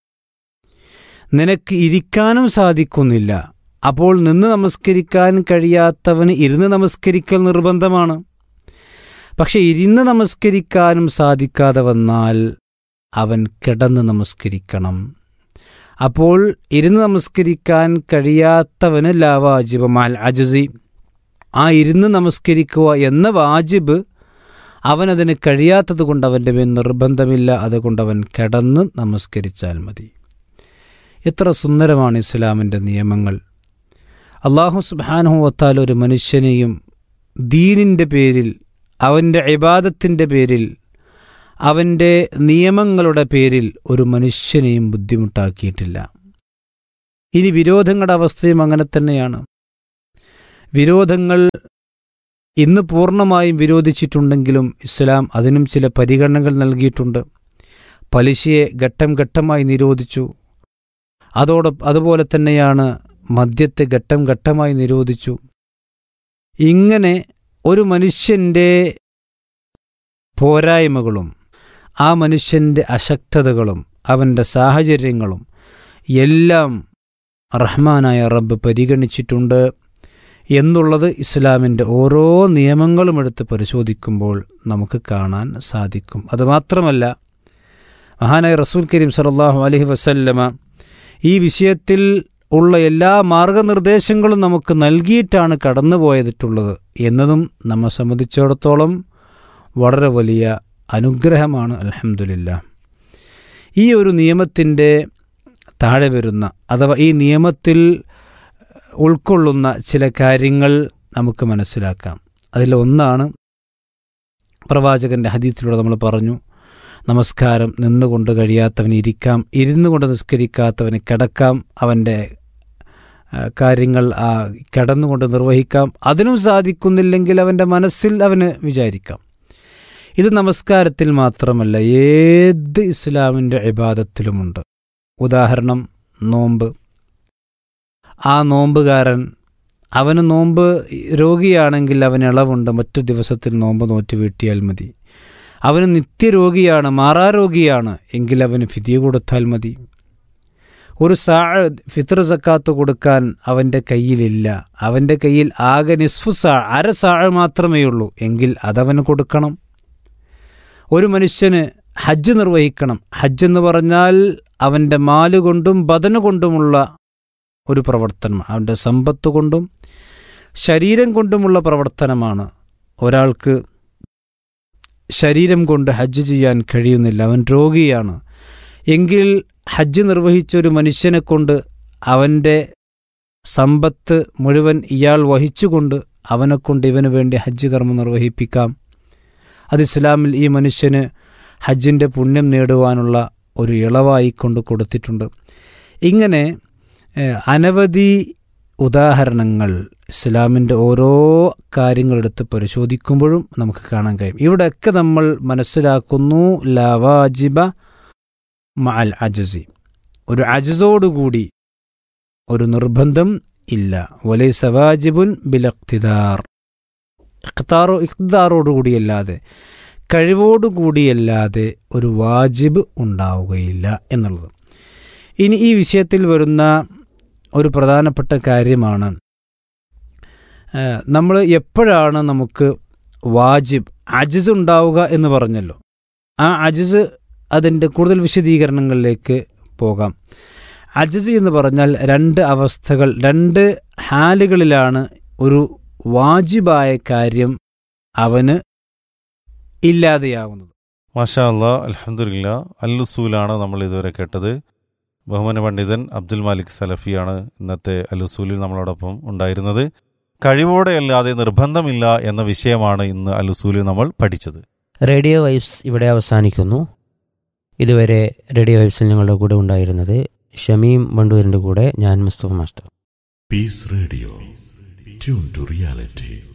നിനക്ക് ഇരിക്കാനും സാധിക്കുന്നില്ല അപ്പോൾ നിന്ന് നമസ്കരിക്കാൻ കഴിയാത്തവന് ഇരുന്ന് നമസ്കരിക്കൽ നിർബന്ധമാണ് പക്ഷെ ഇരുന്ന് നമസ്കരിക്കാനും സാധിക്കാതെ വന്നാൽ അവൻ കിടന്ന് നമസ്കരിക്കണം അപ്പോൾ ഇരുന്ന് നമസ്കരിക്കാൻ കഴിയാത്തവന് ലാവാജിബമാൽ അജുസി ആ ഇരുന്ന് നമസ്കരിക്കുക എന്ന വാജിബ് അവനതിന് കഴിയാത്തത് കൊണ്ട് അവൻ്റെ മേൽ നിർബന്ധമില്ല അതുകൊണ്ട് അവൻ കിടന്ന് നമസ്കരിച്ചാൽ മതി എത്ര സുന്ദരമാണ് ഇസ്ലാമിൻ്റെ നിയമങ്ങൾ അള്ളാഹു സുബാനുഹത്താൽ ഒരു മനുഷ്യനെയും ദീനിൻ്റെ പേരിൽ അവൻ്റെ ഇബാദത്തിൻ്റെ പേരിൽ അവൻ്റെ നിയമങ്ങളുടെ പേരിൽ ഒരു മനുഷ്യനെയും ബുദ്ധിമുട്ടാക്കിയിട്ടില്ല ഇനി വിരോധങ്ങളുടെ അവസ്ഥയും അങ്ങനെ തന്നെയാണ് വിരോധങ്ങൾ ഇന്ന് പൂർണ്ണമായും വിരോധിച്ചിട്ടുണ്ടെങ്കിലും ഇസ്ലാം അതിനും ചില പരിഗണനകൾ നൽകിയിട്ടുണ്ട് പലിശയെ ഘട്ടം ഘട്ടമായി നിരോധിച്ചു അതോടൊപ്പം അതുപോലെ തന്നെയാണ് മദ്യത്തെ ഘട്ടം ഘട്ടമായി നിരോധിച്ചു ഇങ്ങനെ ഒരു മനുഷ്യൻ്റെ പോരായ്മകളും ആ മനുഷ്യൻ്റെ അശക്തതകളും അവൻ്റെ സാഹചര്യങ്ങളും എല്ലാം റഹ്മാനായ റബ്ബ് പരിഗണിച്ചിട്ടുണ്ട് എന്നുള്ളത് ഇസ്ലാമിൻ്റെ ഓരോ നിയമങ്ങളും എടുത്ത് പരിശോധിക്കുമ്പോൾ നമുക്ക് കാണാൻ സാധിക്കും അതുമാത്രമല്ല മഹാനായ റസൂൽ കരീം സലാഹു അലഹി വസല്ലമ ഈ വിഷയത്തിൽ ഉള്ള എല്ലാ മാർഗനിർദ്ദേശങ്ങളും നമുക്ക് നൽകിയിട്ടാണ് കടന്നു പോയതിട്ടുള്ളത് എന്നതും നമ്മെ സംബന്ധിച്ചിടത്തോളം വളരെ വലിയ അനുഗ്രഹമാണ് അലഹമില്ല ഈ ഒരു നിയമത്തിൻ്റെ താഴെ വരുന്ന അഥവാ ഈ നിയമത്തിൽ ഉൾക്കൊള്ളുന്ന ചില കാര്യങ്ങൾ നമുക്ക് മനസ്സിലാക്കാം അതിലൊന്നാണ് പ്രവാചകന്റെ ഹദീത്തിലൂടെ നമ്മൾ പറഞ്ഞു നമസ്കാരം നിന്നുകൊണ്ട് കഴിയാത്തവന് ഇരിക്കാം ഇരുന്നു കൊണ്ട് നിസ്കരിക്കാത്തവന് കിടക്കാം അവൻ്റെ ആ, കാര്യങ്ങൾ ആ കിടന്നുകൊണ്ട് നിർവഹിക്കാം അതിനും സാധിക്കുന്നില്ലെങ്കിൽ അവൻ്റെ മനസ്സിൽ അവന് വിചാരിക്കാം ഇത് നമസ്കാരത്തിൽ മാത്രമല്ല ഏത് ഇസ്ലാമിൻ്റെ ഇബാദത്തിലുമുണ്ട് ഉദാഹരണം നോമ്പ് ആ നോമ്പുകാരൻ അവന് നോമ്പ് രോഗിയാണെങ്കിൽ അവന് ഇളവുണ്ട് മറ്റു ദിവസത്തിൽ നോമ്പ് നോറ്റ് വീട്ടിയാൽ മതി അവന് നിത്യരോഗിയാണ് മാറാരോഗിയാണ് എങ്കിൽ അവന് ഫിതിയ കൊടുത്താൽ മതി ഒരു സാ ഫിത്ര സക്കാത്ത് കൊടുക്കാൻ അവൻ്റെ കയ്യിലില്ല അവൻ്റെ കയ്യിൽ ആകെ നിസ്ഫു സാ അര സാ മാത്രമേ ഉള്ളൂ എങ്കിൽ അതവന് കൊടുക്കണം ഒരു മനുഷ്യന് ഹജ്ജ് നിർവഹിക്കണം ഹജ്ജ് എന്ന് പറഞ്ഞാൽ അവൻ്റെ മാല് കൊണ്ടും ബദന കൊണ്ടുമുള്ള ഒരു പ്രവർത്തനം അവൻ്റെ സമ്പത്ത് കൊണ്ടും ശരീരം കൊണ്ടുമുള്ള പ്രവർത്തനമാണ് ഒരാൾക്ക് ശരീരം കൊണ്ട് ഹജ്ജ് ചെയ്യാൻ കഴിയുന്നില്ല അവൻ രോഗിയാണ് എങ്കിൽ ഹജ്ജ് നിർവഹിച്ച ഒരു മനുഷ്യനെ കൊണ്ട് അവൻ്റെ സമ്പത്ത് മുഴുവൻ ഇയാൾ വഹിച്ചുകൊണ്ട് അവനെക്കൊണ്ട് ഇവന് വേണ്ടി ഹജ്ജ് കർമ്മം നിർവഹിപ്പിക്കാം അത് ഇസ്ലാമിൽ ഈ മനുഷ്യന് ഹജ്ജിൻ്റെ പുണ്യം നേടുവാനുള്ള ഒരു ഇളവായിക്കൊണ്ട് കൊടുത്തിട്ടുണ്ട് ഇങ്ങനെ ഏഹ്, അനവധി ഉദാഹരണങ്ങൾ ഇസ്ലാമിൻ്റെ ഓരോ കാര്യങ്ങളെടുത്ത് പരിശോധിക്കുമ്പോഴും നമുക്ക് കാണാൻ കഴിയും ഇവിടെയൊക്കെ നമ്മൾ മനസ്സിലാക്കുന്നു ലവാജിബ മഅൽ അജസി ഒരു അജസോടുകൂടി ഒരു നിർബന്ധം ഇല്ല വലൈ സവാജിബുൻ ബിലക്തിദാർ ഇഖ്താറോ ഇഖ്താറോടുകൂടിയല്ലാതെ കഴിവോടുകൂടിയല്ലാതെ ഒരു വാജിബ് ഉണ്ടാവുകയില്ല എന്നുള്ളത് ഇനി ഈ വിഷയത്തിൽ വരുന്ന ഒരു പ്രധാനപ്പെട്ട കാര്യമാണ് നമ്മൾ എപ്പോഴാണ് നമുക്ക് വാജിബ് അജിസ് ഉണ്ടാവുക എന്ന് പറഞ്ഞല്ലോ ആ അജിസ് അതിൻ്റെ കൂടുതൽ വിശദീകരണങ്ങളിലേക്ക് പോകാം അജിസ് എന്ന് പറഞ്ഞാൽ രണ്ട് അവസ്ഥകൾ രണ്ട് ഹാലുകളിലാണ് ഒരു വാജിബായ കാര്യം അവന് ഇല്ലാതെയാവുന്നത് മാഷാ അല്ലാ അലഹമുല്ല അല്ലുസൂലാണ് നമ്മൾ ഇതുവരെ കേട്ടത് ബഹുമാന പണ്ഡിതൻ അബ്ദുൽ മാലിക് സലഫിയാണ് ഇന്നത്തെ അല്ലുസൂലിൽ നമ്മളോടൊപ്പം ഉണ്ടായിരുന്നത് കഴിവോടെയല്ലാതെ നിർബന്ധമില്ല എന്ന വിഷയമാണ് ഇന്ന് അല്ലുസൂലിൽ നമ്മൾ പഠിച്ചത് റേഡിയോ വൈബ്സ് ഇവിടെ അവസാനിക്കുന്നു ഇതുവരെ റേഡിയോ വൈബ്സിൽ ഞങ്ങളുടെ കൂടെ ഉണ്ടായിരുന്നത് ഷമീം വണ്ടൂരിൻ്റെ കൂടെ ഞാൻ Musthafa master Peace Radio. Tune to reality.